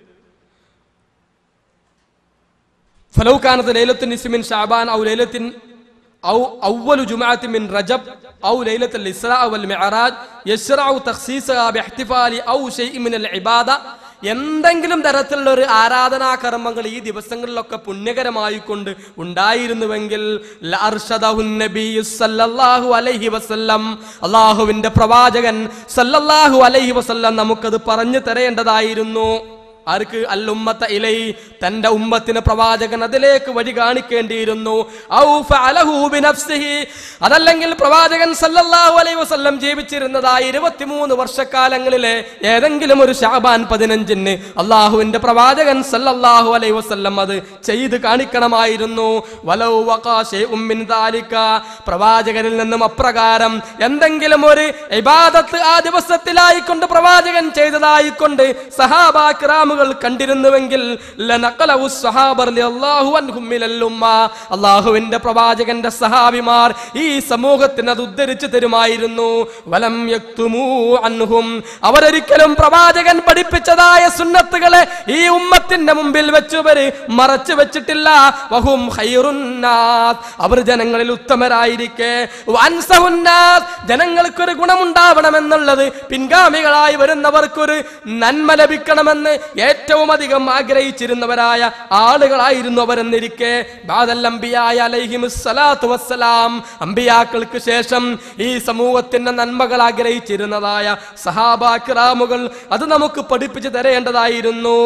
ഫലൗ കാനത്ത് ലൈലത്തുൻ നിസ്മിൻ ഷാബാൻ ഔ ലൈലത്തിൻ ഔ അവ്വലു ജുമഅത്തി മിൻ റജബ് ഔ ലൈലത്തുൽ ഇസ്രാ വൽ മിഅറാജ് യശ്റഉ തഖ്സീസഹാ ബിഇഹ്തിഫാലി ഔ ഷൈഇൻ മിനൽ ഇബാദ എന്തെങ്കിലും തരത്തിലുള്ള ഒരു ആരാധനാ കർമ്മങ്ങൾ ഈ ദിവസങ്ങളിലൊക്കെ പുണ്യകരമായിക്കൊണ്ട് ഉണ്ടായിരുന്നുവെങ്കിൽ ലഅർഷദഹുൻ നബിയ്യു സല്ലല്ലാഹു അലൈഹി വസല്ലം അള്ളാഹുവിന്റെ പ്രവാചകൻ സല്ലല്ലാഹു അലൈഹി വസല്ലം നമുക്കത് പറഞ്ഞു തരേണ്ടതായിരുന്നു ആർക്ക് അല്ലുമ്മത്ത ഇലൈ തന്റെ ഉമ്മത്തിന് പ്രവാചകൻ അതിലേക്ക് വഴി കാണിക്കേണ്ടിയിരുന്നു ഔ ഫഅലഹു ബിനഫ്സിഹി അതല്ലെങ്കിൽ പ്രവാചകൻ സല്ലല്ലാഹു അലൈഹി വസല്ലം ജീവിച്ചിരുന്നതായ ഇരുപത്തിമൂന്ന് വർഷക്കാലങ്ങളിലെ ഏതെങ്കിലും ഒരു ഷാബാൻ പതിനഞ്ചിന് അള്ളാഹുവിന്റെ പ്രവാചകൻ സല്ലല്ലാഹു അലൈഹി വസല്ലം അത് ചെയ്ത് കാണിക്കണമായിരുന്നു വലൗ വഖാ ശൈഉം മിൻ ദാലിക പ്രവാചകനിൽ നിന്നും അപ്രകാരം എന്തെങ്കിലും ഒരു ഇബാദത്ത് ആ ദിവസത്തിലായിക്കൊണ്ട് പ്രവാചകൻ ചെയ്തതായിക്കൊണ്ട് സഹാബാക്രാമുകൾ കണ്ടിരുന്നുവെങ്കിൽ ലനഖലഹു സ്വഹാബർ റളിയല്ലാഹു അൻഹും മിനൽ ഉമ്മ. അള്ളാഹുവിന്റെ പ്രവാചകന്റെ സഹാബിമാർ ഈ സമൂഹത്തിന് അത് ഉദ്ധരിച്ചു തരുമായിരുന്നു വലം യക്തുമൂ അൻഹും അവരൊരിക്കലും പ്രവാചകൻ പഠിപ്പിച്ചതായ സുന്നത്തുകളെ ഈ ഉമ്മത്തിന്റെ മുമ്പിൽ വെച്ചവര് മറച്ചു വെച്ചിട്ടില്ല വഹും ഖൈറുന്നാസ് അവർ ജനങ്ങളിൽ ഉത്തമരായിരിക്കെ വൻസഹുന്നാസ് ജനങ്ങൾക്കൊരു ഗുണമുണ്ടാവണമെന്നുള്ളത് പിൻഗാമികളായി വരുന്നവർക്കൊരു നന്മ ലഭിക്കണമെന്ന് ഏറ്റവും അധികം ആഗ്രഹിച്ചിരുന്നവരായ ആളുകളായിരുന്നു അവരെന്നിരിക്കെ ബാദൽ അംബിയായ അലൈഹിമുസ്സലാത്തു വസ്സലാം അമ്പിയാക്കൾക്ക് ശേഷം ഈ സമൂഹത്തിന്റെ നന്മകൾ ആഗ്രഹിച്ചിരുന്നതായ സഹാബാക്കിറാമുകൾ അത് നമുക്ക് പഠിപ്പിച്ചു തരേണ്ടതായിരുന്നു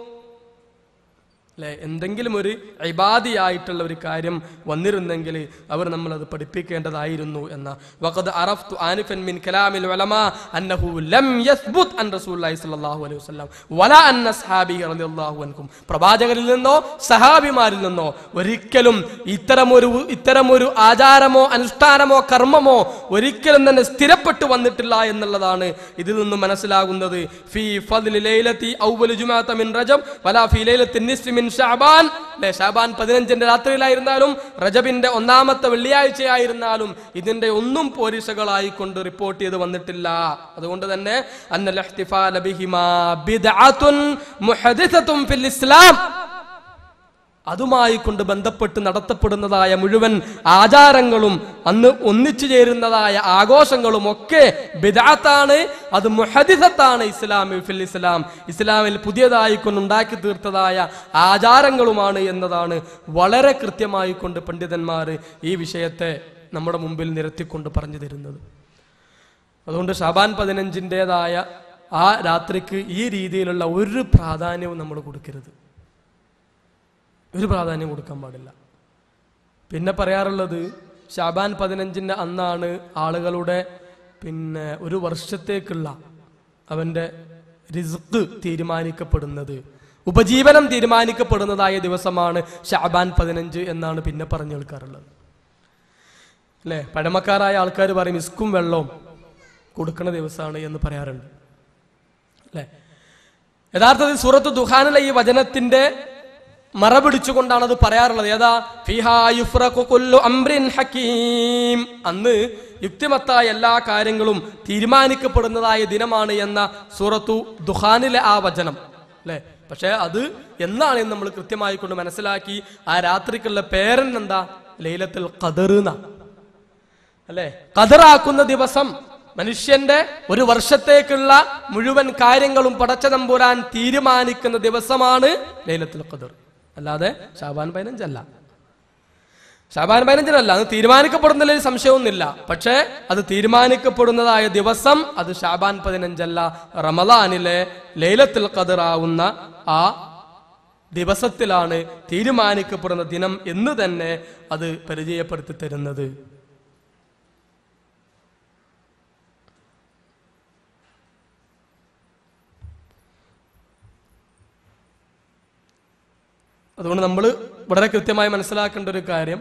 അല്ലെ എന്തെങ്കിലും ഒരു ഇബാദിയായിട്ടുള്ള ഒരു കാര്യം വന്നിരുന്നെങ്കിൽ അവർ നമ്മൾ അത് പഠിപ്പിക്കേണ്ടതായിരുന്നു എന്ന വഖദ് അറഫ്തു ആനിഫൻ മിൻ കലാമിൽ ഉലമാ അന്നഹു ലം യസ്ബുത് അൻ റസൂലുള്ളാഹി സ്വല്ലല്ലാഹു അലൈഹി വസല്ലം വലാ അൻ അസ്ഹാബി റളിയല്ലാഹു അൻഹും പ്രവാചകരിൽ നിന്നോ സഹാബിമാരിൽ നിന്നോ ഒരിക്കലും ഇത്തരമൊരു ഇത്തരമൊരു ആചാരമോ അനുഷ്ഠാനമോ കർമ്മമോ ഒരിക്കലും തന്നെ സ്ഥിരപ്പെട്ടു വന്നിട്ടില്ല എന്നുള്ളതാണ് ഇതിൽ നിന്നും മനസ്സിലാകുന്നത് ഫീ ഫദ്ലി ലൈലത്തി ഔവലു ജുമാഅത്ത മിൻ റജബ് വലാ ഫീ ലൈലത്തി നിസ്ഫി മിൻ ഷഅബാൻ അല്ലേ ഷാബാൻ പതിനഞ്ചിന്റെ രാത്രിയിലായിരുന്നാലും റജബിന്റെ ഒന്നാമത്തെ വെള്ളിയാഴ്ചയായിരുന്നാലും ഇതിന്റെ ഒന്നും പോരിശകളായി കൊണ്ട് റിപ്പോർട്ട് ചെയ്ത് വന്നിട്ടില്ല അതുകൊണ്ട് തന്നെ അന്നൽ ഇഹ്തിഫാല ബിഹിമാ ബിദ്അത്തുൻ മുഹദിസത്തുൻ ഫിൽ ഇസ്ലാം അതുമായി കൊണ്ട് ബന്ധപ്പെട്ട് നടത്തപ്പെടുന്നതായ മുഴുവൻ ആചാരങ്ങളും അന്ന് ഒന്നിച്ചു ചേരുന്നതായ ആഘോഷങ്ങളും ഒക്കെ ബിദാത്താണ് അത് മുഹദിസത്താണ് ഇസ്ലാമിൽ ഫിൽ ഇസ്ലാം ഇസ്ലാമിൽ പുതിയതായി കൊണ്ട് ഉണ്ടാക്കി തീർത്തതായ ആചാരങ്ങളുമാണ് എന്നതാണ് വളരെ കൃത്യമായി കൊണ്ട് പണ്ഡിതന്മാർ ഈ വിഷയത്തെ നമ്മുടെ മുമ്പിൽ നിരത്തിക്കൊണ്ട് പറഞ്ഞു തരുന്നത് അതുകൊണ്ട് ഷാബാൻ പതിനഞ്ചിൻ്റെതായ ആ രാത്രിക്ക് ഈ രീതിയിലുള്ള ഒരു പ്രാധാന്യവും നമ്മൾ കൊടുക്കരുത് ഒരു പ്രാധാന്യം കൊടുക്കാൻ പാടില്ല പിന്നെ പറയാറുള്ളത് ഷാബാൻ പതിനഞ്ചിൻ്റെ അന്നാണ് ആളുകളുടെ പിന്നെ ഒരു വർഷത്തേക്കുള്ള അവൻ്റെ റിസ്ക് തീരുമാനിക്കപ്പെടുന്നത് ഉപജീവനം തീരുമാനിക്കപ്പെടുന്നതായ ദിവസമാണ് ഷാബാൻ പതിനഞ്ച് എന്നാണ് പിന്നെ പറഞ്ഞു കേൾക്കാറുള്ളത് അല്ലേ പഴമക്കാരായ ആൾക്കാർ പറയും ഇസ്കും വെള്ളവും കൊടുക്കുന്ന ദിവസമാണ് എന്ന് പറയാറുണ്ട് അല്ലേ യഥാർത്ഥത്തിൽ സൂറത്ത് ദുഹാനിലെ ഈ വചനത്തിന്റെ മറ പിടിച്ചുകൊണ്ടാണ് അത് പറയാറുള്ളത് ഏതാ ഫിഹാ യുഫ്രഖു കുല്ലു അംറിൻ ഹക്കീം അന്ന് യുക്തിമത്തായ എല്ലാ കാര്യങ്ങളും തീരുമാനിക്കപ്പെടുന്നതായ ദിനമാണ് എന്ന സൂറത്തു ദുഹാനിലെ ആ വചനം അല്ലെ പക്ഷെ അത് എന്നാണ് എന്ന് നമ്മൾ കൃത്യമായി കൊണ്ട് മനസ്സിലാക്കി ആ രാത്രിക്കുള്ള പേരൻ എന്താ ലൈലത്തിൽ ഖദറുന്ന അല്ലെ കതറാക്കുന്ന ദിവസം മനുഷ്യന്റെ ഒരു വർഷത്തേക്കുള്ള മുഴുവൻ കാര്യങ്ങളും പടച്ചതമ്പുരാൻ തീരുമാനിക്കുന്ന ദിവസമാണ് ലൈലത്തുൽ ഖദർ അല്ലാതെ ഷാബാൻ പതിനഞ്ചല്ല ഷാബാൻ പതിനഞ്ചിനല്ല അത് തീരുമാനിക്കപ്പെടുന്നതിൽ സംശയമൊന്നുമില്ല പക്ഷേ അത് തീരുമാനിക്കപ്പെടുന്നതായ ദിവസം അത് ഷാബാൻ പതിനഞ്ചല്ല റമദാനിലെ ലൈലത്തുൽ ഖദർ ആവുന്ന ആ ദിവസത്തിലാണ് തീരുമാനിക്കപ്പെടുന്ന ദിനം എന്ന് തന്നെ അത് പരിചയപ്പെടുത്തി തരുന്നത് അതുകൊണ്ട് നമ്മൾ വളരെ കൃത്യമായി മനസ്സിലാക്കേണ്ട ഒരു കാര്യം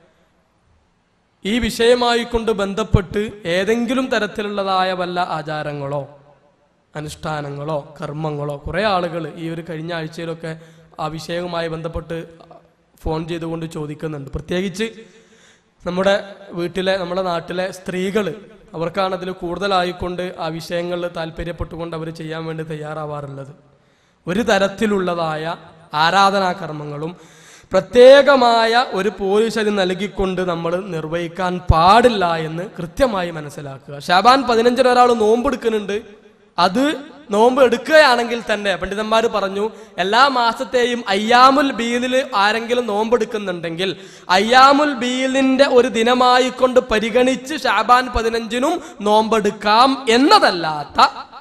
ഈ വിഷയമായി കൊണ്ട് ബന്ധപ്പെട്ട് ഏതെങ്കിലും തരത്തിലുള്ളതായ വല്ല ആചാരങ്ങളോ അനുഷ്ഠാനങ്ങളോ കർമ്മങ്ങളോ കുറേ ആളുകൾ ഈ ഒരു കഴിഞ്ഞ ആഴ്ചയിലൊക്കെ ആ വിഷയവുമായി ബന്ധപ്പെട്ട് ഫോൺ ചെയ്തുകൊണ്ട് ചോദിക്കുന്നുണ്ട് പ്രത്യേകിച്ച് നമ്മുടെ വീട്ടിലെ നമ്മുടെ നാട്ടിലെ സ്ത്രീകൾ അവർക്കാണ് അതിൽ കൂടുതലായിക്കൊണ്ട് ആ വിഷയങ്ങളിൽ താല്പര്യപ്പെട്ടുകൊണ്ട് അവർ ചെയ്യാൻ വേണ്ടി തയ്യാറാവാറുള്ളത് ഒരു തരത്തിലുള്ളതായ ആരാധനാകർമ്മങ്ങളും പ്രത്യേകമായ ഒരു പോലീസ് അത് നൽകിക്കൊണ്ട് നമ്മൾ നിർവഹിക്കാൻ പാടില്ല എന്ന് കൃത്യമായി മനസ്സിലാക്കുക ഷാബാൻ പതിനഞ്ചിന് ഒരാൾ നോമ്പെടുക്കുന്നുണ്ട് അത് നോമ്പ് എടുക്കുകയാണെങ്കിൽ തന്നെ പണ്ഡിതന്മാർ പറഞ്ഞു എല്ലാ മാസത്തെയും അയ്യാമുൽ ബീലിൽ ആരെങ്കിലും നോമ്പെടുക്കുന്നുണ്ടെങ്കിൽ അയ്യാമുൽ ബീലിന്റെ ഒരു ദിനമായി കൊണ്ട് പരിഗണിച്ച് ഷാബാൻ പതിനഞ്ചിനും നോമ്പെടുക്കാം എന്നതല്ലാത്ത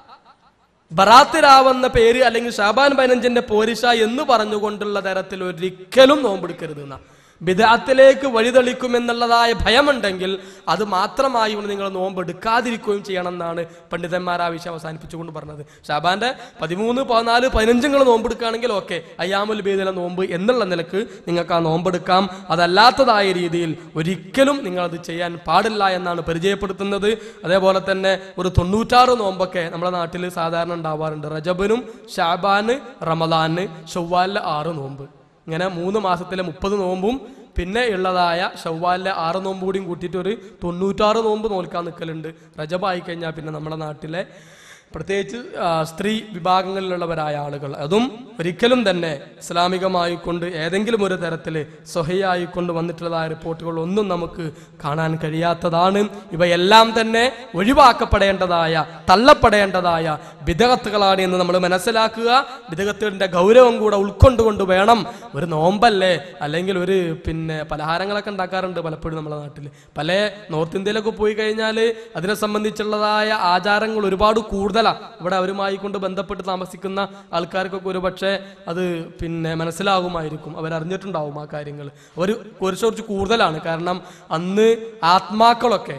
ബറാത്തിരാവെന്ന പേര് അല്ലെങ്കിൽ ഷാബാൻ പതിനഞ്ചിന്റെ പോരിഷ എന്ന് പറഞ്ഞുകൊണ്ടുള്ള തരത്തിൽ ഒരിക്കലും നോമ്പെടുക്കരുത് എന്നാ ബിദാത്തിലേക്ക് വഴിതെളിക്കുമെന്നുള്ളതായ ഭയമുണ്ടെങ്കിൽ അത് മാത്രമായി കൊണ്ട് നിങ്ങൾ നോമ്പ് എടുക്കാതിരിക്കുകയും ചെയ്യണം എന്നാണ് പണ്ഡിതന്മാർ ആ വിഷയം അവസാനിപ്പിച്ചുകൊണ്ട് പറഞ്ഞത് ഷാബാന്റെ പതിമൂന്ന് പതിനാല് പതിനഞ്ചുങ്ങൾ നോമ്പെടുക്കുകയാണെങ്കിൽ ഓക്കെ അയ്യാമുൽ ബീദിലെ നോമ്പ് എന്നുള്ള നിലക്ക് നിങ്ങൾക്ക് ആ നോമ്പെടുക്കാം അതല്ലാത്തതായ രീതിയിൽ ഒരിക്കലും നിങ്ങൾ അത് ചെയ്യാൻ പാടില്ല എന്നാണ് പരിചയപ്പെടുത്തുന്നത് അതേപോലെ തന്നെ ഒരു തൊണ്ണൂറ്റാറ് നോമ്പൊക്കെ നമ്മുടെ നാട്ടിൽ സാധാരണ ഉണ്ടാവാറുണ്ട് റജബിനും ഷാബാന് റമദാന് ഷവ്വാലിലെ ആറ് നോമ്പ് ഇങ്ങനെ മൂന്ന് മാസത്തിലെ മുപ്പത് നോമ്പും പിന്നെ ഉള്ളതായ ഷവ്വാലിലെ ആറ് നോമ്പ് കൂടിയും കൂട്ടിയിട്ട് ഒരു തൊണ്ണൂറ്റാറ് നോമ്പ് നോൽക്കാൻ നിൽക്കലുണ്ട് റജബായി കഴിഞ്ഞാൽ പിന്നെ നമ്മുടെ നാട്ടിലെ പ്രത്യേകിച്ച് ആ, സ്ത്രീ വിഭാഗങ്ങളിലുള്ളവരായ ആളുകൾ അതും ഒരിക്കലും തന്നെ ഇസ്ലാമികമായി കൊണ്ട് ഏതെങ്കിലും ഒരു തരത്തിൽ സ്വഹയായി കൊണ്ട് വന്നിട്ടുള്ളതായ റിപ്പോർട്ടുകൾ ഒന്നും നമുക്ക് കാണാൻ കഴിയാത്തതാണ് ഇവയെല്ലാം തന്നെ ഒഴിവാക്കപ്പെടേണ്ടതായ തള്ളപ്പെടേണ്ടതായ വിദഗത്തുകളാണ് എന്ന് നമ്മൾ മനസ്സിലാക്കുക വിദഗത്തിന്റെ ഗൗരവം കൂടെ ഉൾക്കൊണ്ടുകൊണ്ട് വേണം ഒരു നോമ്പല്ലേ അല്ലെങ്കിൽ ഒരു പിന്നെ പലഹാരങ്ങളൊക്കെ ഉണ്ടാക്കാറുണ്ട് പലപ്പോഴും നമ്മുടെ നാട്ടിൽ പല നോർത്ത് ഇന്ത്യയിലൊക്കെ പോയി കഴിഞ്ഞാൽ അതിനെ സംബന്ധിച്ചുള്ളതായ ആചാരങ്ങൾ ഒരുപാട് കൂടുതലാണ് ഇവിടെ അവരുമായി കൊണ്ട് ബന്ധപ്പെട്ട് താമസിക്കുന്ന ആൾക്കാർക്കൊക്കെ ഒരു പക്ഷേ അത് പിന്നെ മനസ്സിലാകുമായിരിക്കും അവരറിഞ്ഞിട്ടുണ്ടാവും ആ കാര്യങ്ങൾ അവർ കുറച്ച് കുറച്ച് കൂടുതലാണ് കാരണം അന്ന് ആത്മാക്കളൊക്കെ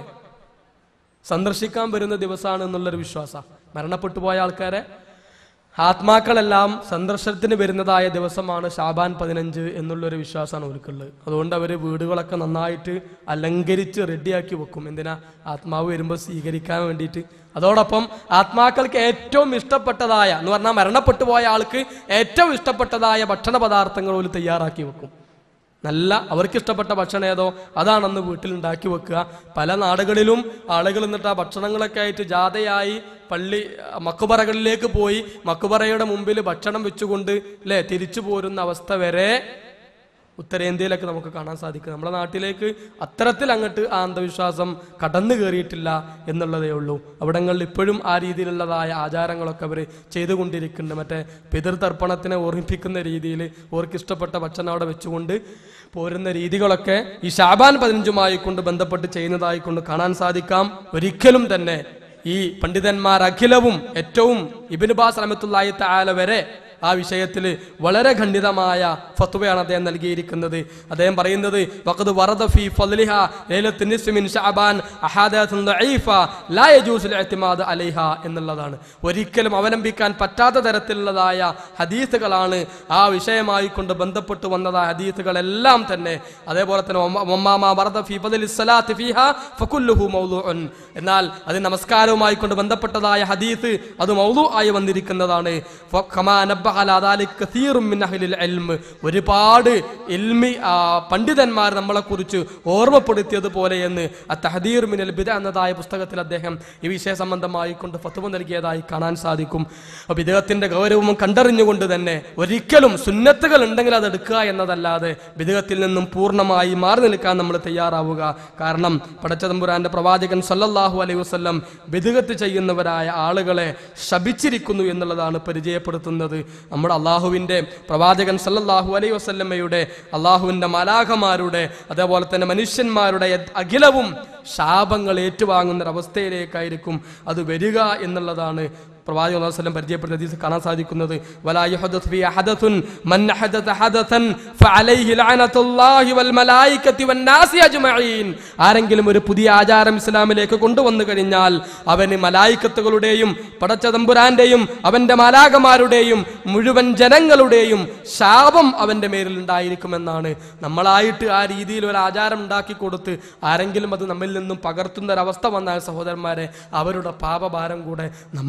സന്ദർശിക്കാൻ വരുന്ന ദിവസമാണ് എന്നുള്ളൊരു വിശ്വാസം മരണപ്പെട്ടു പോയ ആൾക്കാരെ ആത്മാക്കളെല്ലാം സന്ദർശനത്തിന് വരുന്നതായ ദിവസമാണ് ഷാബാൻ പതിനഞ്ച് എന്നുള്ളൊരു വിശ്വാസമാണ് അവർക്കുള്ളത് അതുകൊണ്ട് അവർ വീടുകളൊക്കെ നന്നായിട്ട് അലങ്കരിച്ച് റെഡിയാക്കി വെക്കും എന്തിനാ ആത്മാവ് വരുമ്പോൾ സ്വീകരിക്കാൻ വേണ്ടിയിട്ട് അതോടൊപ്പം ആത്മാക്കൾക്ക് ഏറ്റവും ഇഷ്ടപ്പെട്ടതായ എന്ന് പറഞ്ഞാൽ മരണപ്പെട്ടു പോയ ആൾക്ക് ഏറ്റവും ഇഷ്ടപ്പെട്ടതായ ഭക്ഷണ പദാർത്ഥങ്ങൾ ഒരു തയ്യാറാക്കി വെക്കും നല്ല അവർക്ക് ഇഷ്ടപ്പെട്ട ഭക്ഷണം ഏതോ അതാണെന്ന് വീട്ടിൽ ഉണ്ടാക്കി വെക്കുക പല നാടുകളിലും ആളുകൾ എന്നിട്ട് ആ ഭക്ഷണങ്ങളൊക്കെ ആയിട്ട് ജാഥയായി പള്ളി അഹ് മക്കുബറകളിലേക്ക് പോയി മക്കുബറയുടെ മുമ്പിൽ ഭക്ഷണം വെച്ചുകൊണ്ട് അല്ലേ തിരിച്ചു പോരുന്ന അവസ്ഥ വരെ ഉത്തരേന്ത്യയിലൊക്കെ നമുക്ക് കാണാൻ സാധിക്കും നമ്മുടെ നാട്ടിലേക്ക് അത്തരത്തിൽ അങ്ങോട്ട് ആ അന്ധവിശ്വാസം കടന്നു കയറിയിട്ടില്ല എന്നുള്ളതേ ഉള്ളൂ അവിടങ്ങളിൽ ഇപ്പോഴും ആ രീതിയിലുള്ളതായ ആചാരങ്ങളൊക്കെ അവർ ചെയ്തുകൊണ്ടിരിക്കുന്നുണ്ട് മറ്റേ പിതൃതർപ്പണത്തിനെ ഓർമ്മിപ്പിക്കുന്ന രീതിയിൽ ഓർക്ക് ഇഷ്ടപ്പെട്ട ഭക്ഷണം അവിടെ വെച്ചുകൊണ്ട് പോരുന്ന രീതികളൊക്കെ ഈ ഷാബാൻ പതിനഞ്ചുമായി കൊണ്ട് ബന്ധപ്പെട്ട് ചെയ്യുന്നതായി കൊണ്ട് കാണാൻ സാധിക്കാം ഒരിക്കലും തന്നെ ഈ പണ്ഡിതന്മാർ അഖിലവും ഏറ്റവും ഇബിനുബാസ് റഹമത്തുല്ലായി താല വരെ ആ വിഷയത്തിൽ വളരെ ഖണ്ഡിതമായ ഫത്വയാണ് അദ്ദേഹം നൽകിയിരിക്കുന്നത് അദ്ദേഹം പറയുന്നത് വഖദ് വറദ ഫീ ഫദ്ലിഹ ലൈലത്തുൻ നിസ്ഫി മിൻ ശഅബാൻ അഹാദാത്തുൻ ദഈഫ ലാ യജൂസുൽ ഇഅ്തിമാദ് അലൈഹ എന്നുള്ളതാണ് ഒരിക്കലും അവലംബിക്കാൻ പറ്റാത്ത തരത്തിലുള്ളതായ ഹദീസുകളാണ് ആ വിഷയമായി കൊണ്ട് ബന്ധപ്പെട്ട് വന്നതായ ഹദീസുകളെല്ലാം തന്നെ അതേപോലെ തന്നെ ഒമ്മ- ഒമ്മാമ വറദ ഫീ ഫദ്ലി സ്വലാത്തി ഫീഹ ഫകുല്ലുഹു മൗദൂഉൻ എന്നാൽ അത് നമസ്കാരവുമായി കൊണ്ട് ബന്ധപ്പെട്ടതായ ഹദീസ് അത് മൗദൂ ആയി വന്നിരിക്കുന്നതാണ് ഫ- കമാ നബ്ബഹ അലാ ദാലിക കസീറും മിൻ അഹ്ലിൽ ഇൽമ് ഒരുപാട് ഇൽമി ആ, പണ്ഡിതന്മാർ നമ്മളെ കുറിച്ച് ഓർമ്മപ്പെടുത്തിയതുപോലെ എന്ന് അത്തഹദീർ മിനൽ ബിദ എന്നതായ പുസ്തകത്തിൽ അദ്ദേഹം ഈ വിഷയ സംബന്ധമായി കൊണ്ട് ഫത്വ നൽകിയതായി കാണാൻ സാധിക്കും അപ്പൊ ഇദ്ദേഹത്തിന്റെ ഗൗരവവും കണ്ടറിഞ്ഞുകൊണ്ട് തന്നെ ഒരിക്കലും സുന്നത്തുകൾ ഉണ്ടെങ്കിൽ അത് എടുക്കുക എന്നതല്ലാതെ വിദേഹത്തിൽ നിന്നും പൂർണ്ണമായി മാറി നിൽക്കാൻ നമ്മൾ തയ്യാറാവുക കാരണം പടച്ചതമ്പുരാന്റെ പ്രവാചകൻ സല്ലല്ലാഹു അലൈഹി വസല്ലം വിദഗത്ത് ചെയ്യുന്നവരായ ആളുകളെ ശപിച്ചിരിക്കുന്നു എന്നുള്ളതാണ് പരിചയപ്പെടുത്തുന്നത് നമ്മുടെ അള്ളാഹുവിന്റെ പ്രവാചകൻ സല്ലല്ലാഹു അലൈഹി വസല്ലമ്മയുടെ അള്ളാഹുവിന്റെ മലാഖമാരുടെ അതേപോലെ തന്നെ മനുഷ്യന്മാരുടെ യത്- അഖിലവും ശാപങ്ങൾ ഏറ്റുവാങ്ങുന്ന ഒരവസ്ഥയിലേക്കായിരിക്കും അത് വരിക എന്നുള്ളതാണ് പ്രവാചകൻ സ്വല്ലല്ലാഹു അലൈഹി വസല്ലം പരിചയപ്പെടുന്ന ഹദീസ് കാണാൻ സാധിക്കുന്നത് വലാ യഹദത്ത് ഫീ ഹദത്തുൻ മൻ ഹദത ഹദതൻ ഫഅലൈഹി ലഅനത്തുല്ലാഹി വൽ മലായികത്തി വന്നാസി അജ്മഈൻ ആരെങ്കിലും ഒരു പുതിയ ആചാരം ഇസ്ലാമിലേക്ക് കൊണ്ടുവന്നു കഴിഞ്ഞാൽ അവന് മലായിക്കത്തുകളുടെയും പടച്ച തമ്പുരാന്റെയും അവന്റെ മാലാകമാരുടെയും മുഴുവൻ ജനങ്ങളുടെയും ശാപം അവന്റെ മേലിൽ ഉണ്ടായിരിക്കുമെന്നാണ് നമ്മളായിട്ട് ആ രീതിയിൽ ഒരു ആചാരം ഉണ്ടാക്കി കൊടുത്ത് ആരെങ്കിലും അത് നമ്മിൽ നിന്നും പകർത്തുന്ന ഒരവസ്ഥ വന്നാൽ സഹോദരന്മാരെ അവരുടെ പാപഭാരം കൂടെ നമ്മളെ ഏൽക്കേണ്ടി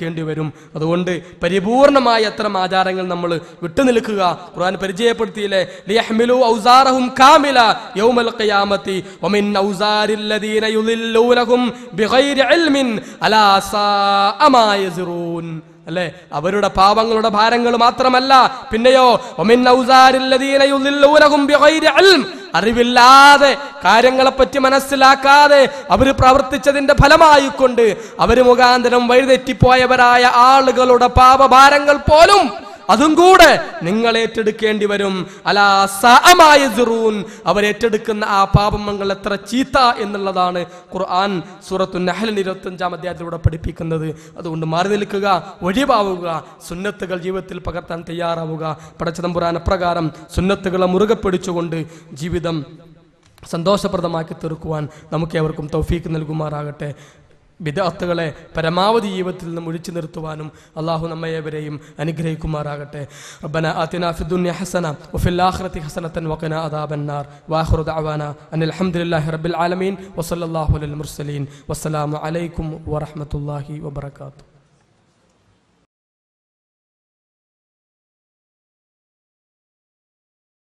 ഏറ്റെടുക്കേണ്ടി വരും അതുകൊണ്ട് പരിപൂർണമായ അത്തരം ആചാരങ്ങൾ നമ്മൾ വിട്ടുനിൽക്കുക ഖുർആൻ പരിചയപ്പെടുത്തിയില്ലേ ലിയഹ്മിലു ഔസാറഹും കാമില യൗമൽ ഖിയാമത്തി വമിൻ ഔസാരില്ലദീന യുളില്ലൂനഹും ബിഗൈരി ഇൽമിൻ അലാ സാഅ മാ യസിറൂൻ അല്ലെ അവരുടെ പാപങ്ങളുടെ ഭാരങ്ങൾ മാത്രമല്ല പിന്നെയോ വമിൻ ഔസാരില്ലദീന യുളില്ലൂനഹും ബിഗൈരി ഇൽം അറിവില്ലാതെ കാര്യങ്ങളെപ്പറ്റി മനസ്സിലാക്കാതെ അവർ പ്രവർത്തിച്ചതിന്റെ ഫലമായിക്കൊണ്ട് അവർ മുഖാന്തരം വഴിതെറ്റിപ്പോയവരായ ആളുകളുടെ പാപഭാരങ്ങൾ പോലും അതും കൂടെ നിങ്ങൾ ഏറ്റെടുക്കേണ്ടി വരും അലാ സഅമായ സിറൂൻ അവർ ഏറ്റെടുക്കുന്ന ആ പാപങ്ങൾ എത്ര ചീത്ത എന്നുള്ളതാണ് ഖുർആൻ സൂറത്തു നഹലിൻ ഇരുപത്തഞ്ചാം അധ്യായത്തിലൂടെ പഠിപ്പിക്കുന്നത് അതുകൊണ്ട് മാറി നിൽക്കുക ഒഴിവാവുക സുന്നത്തുകൾ ജീവിതത്തിൽ പകർത്താൻ തയ്യാറാവുക പടച്ചതമ്പുരാൻ അപ്രകാരം സുന്നത്തുകളെ മുറുകെ പിടിച്ചുകൊണ്ട് ജീവിതം സന്തോഷപ്രദമാക്കി തീർക്കുവാൻ നമുക്ക് ഏവർക്കും തൗഫീക്ക് നൽകുമാറാകട്ടെ വിദഗ്ധകളെ പരമാവധി ജീവിതത്തിൽ നിന്ന് ഒഴിച്ചു നിർത്തുവാനും അള്ളാഹു നമ്മയേവരെയും അനുഗ്രഹിക്കുമാറാകട്ടെ റബ്ബന ആതിന ഫി ദുനിയ ഹസന വഫിൽ ആഖിറതി ഹസനതൻ വഖിന അദാബന്നാർ വാഖിറു ദഅവാന അനിൽ ഹംദുലില്ലാഹി റബ്ബിൽ ആലമീൻ വസല്ലല്ലാഹു അലൽ മുർസലീൻ വസ്സലാമു അലൈക്കും വറഹ്മത്തുള്ളാഹി വബറകാതുഹു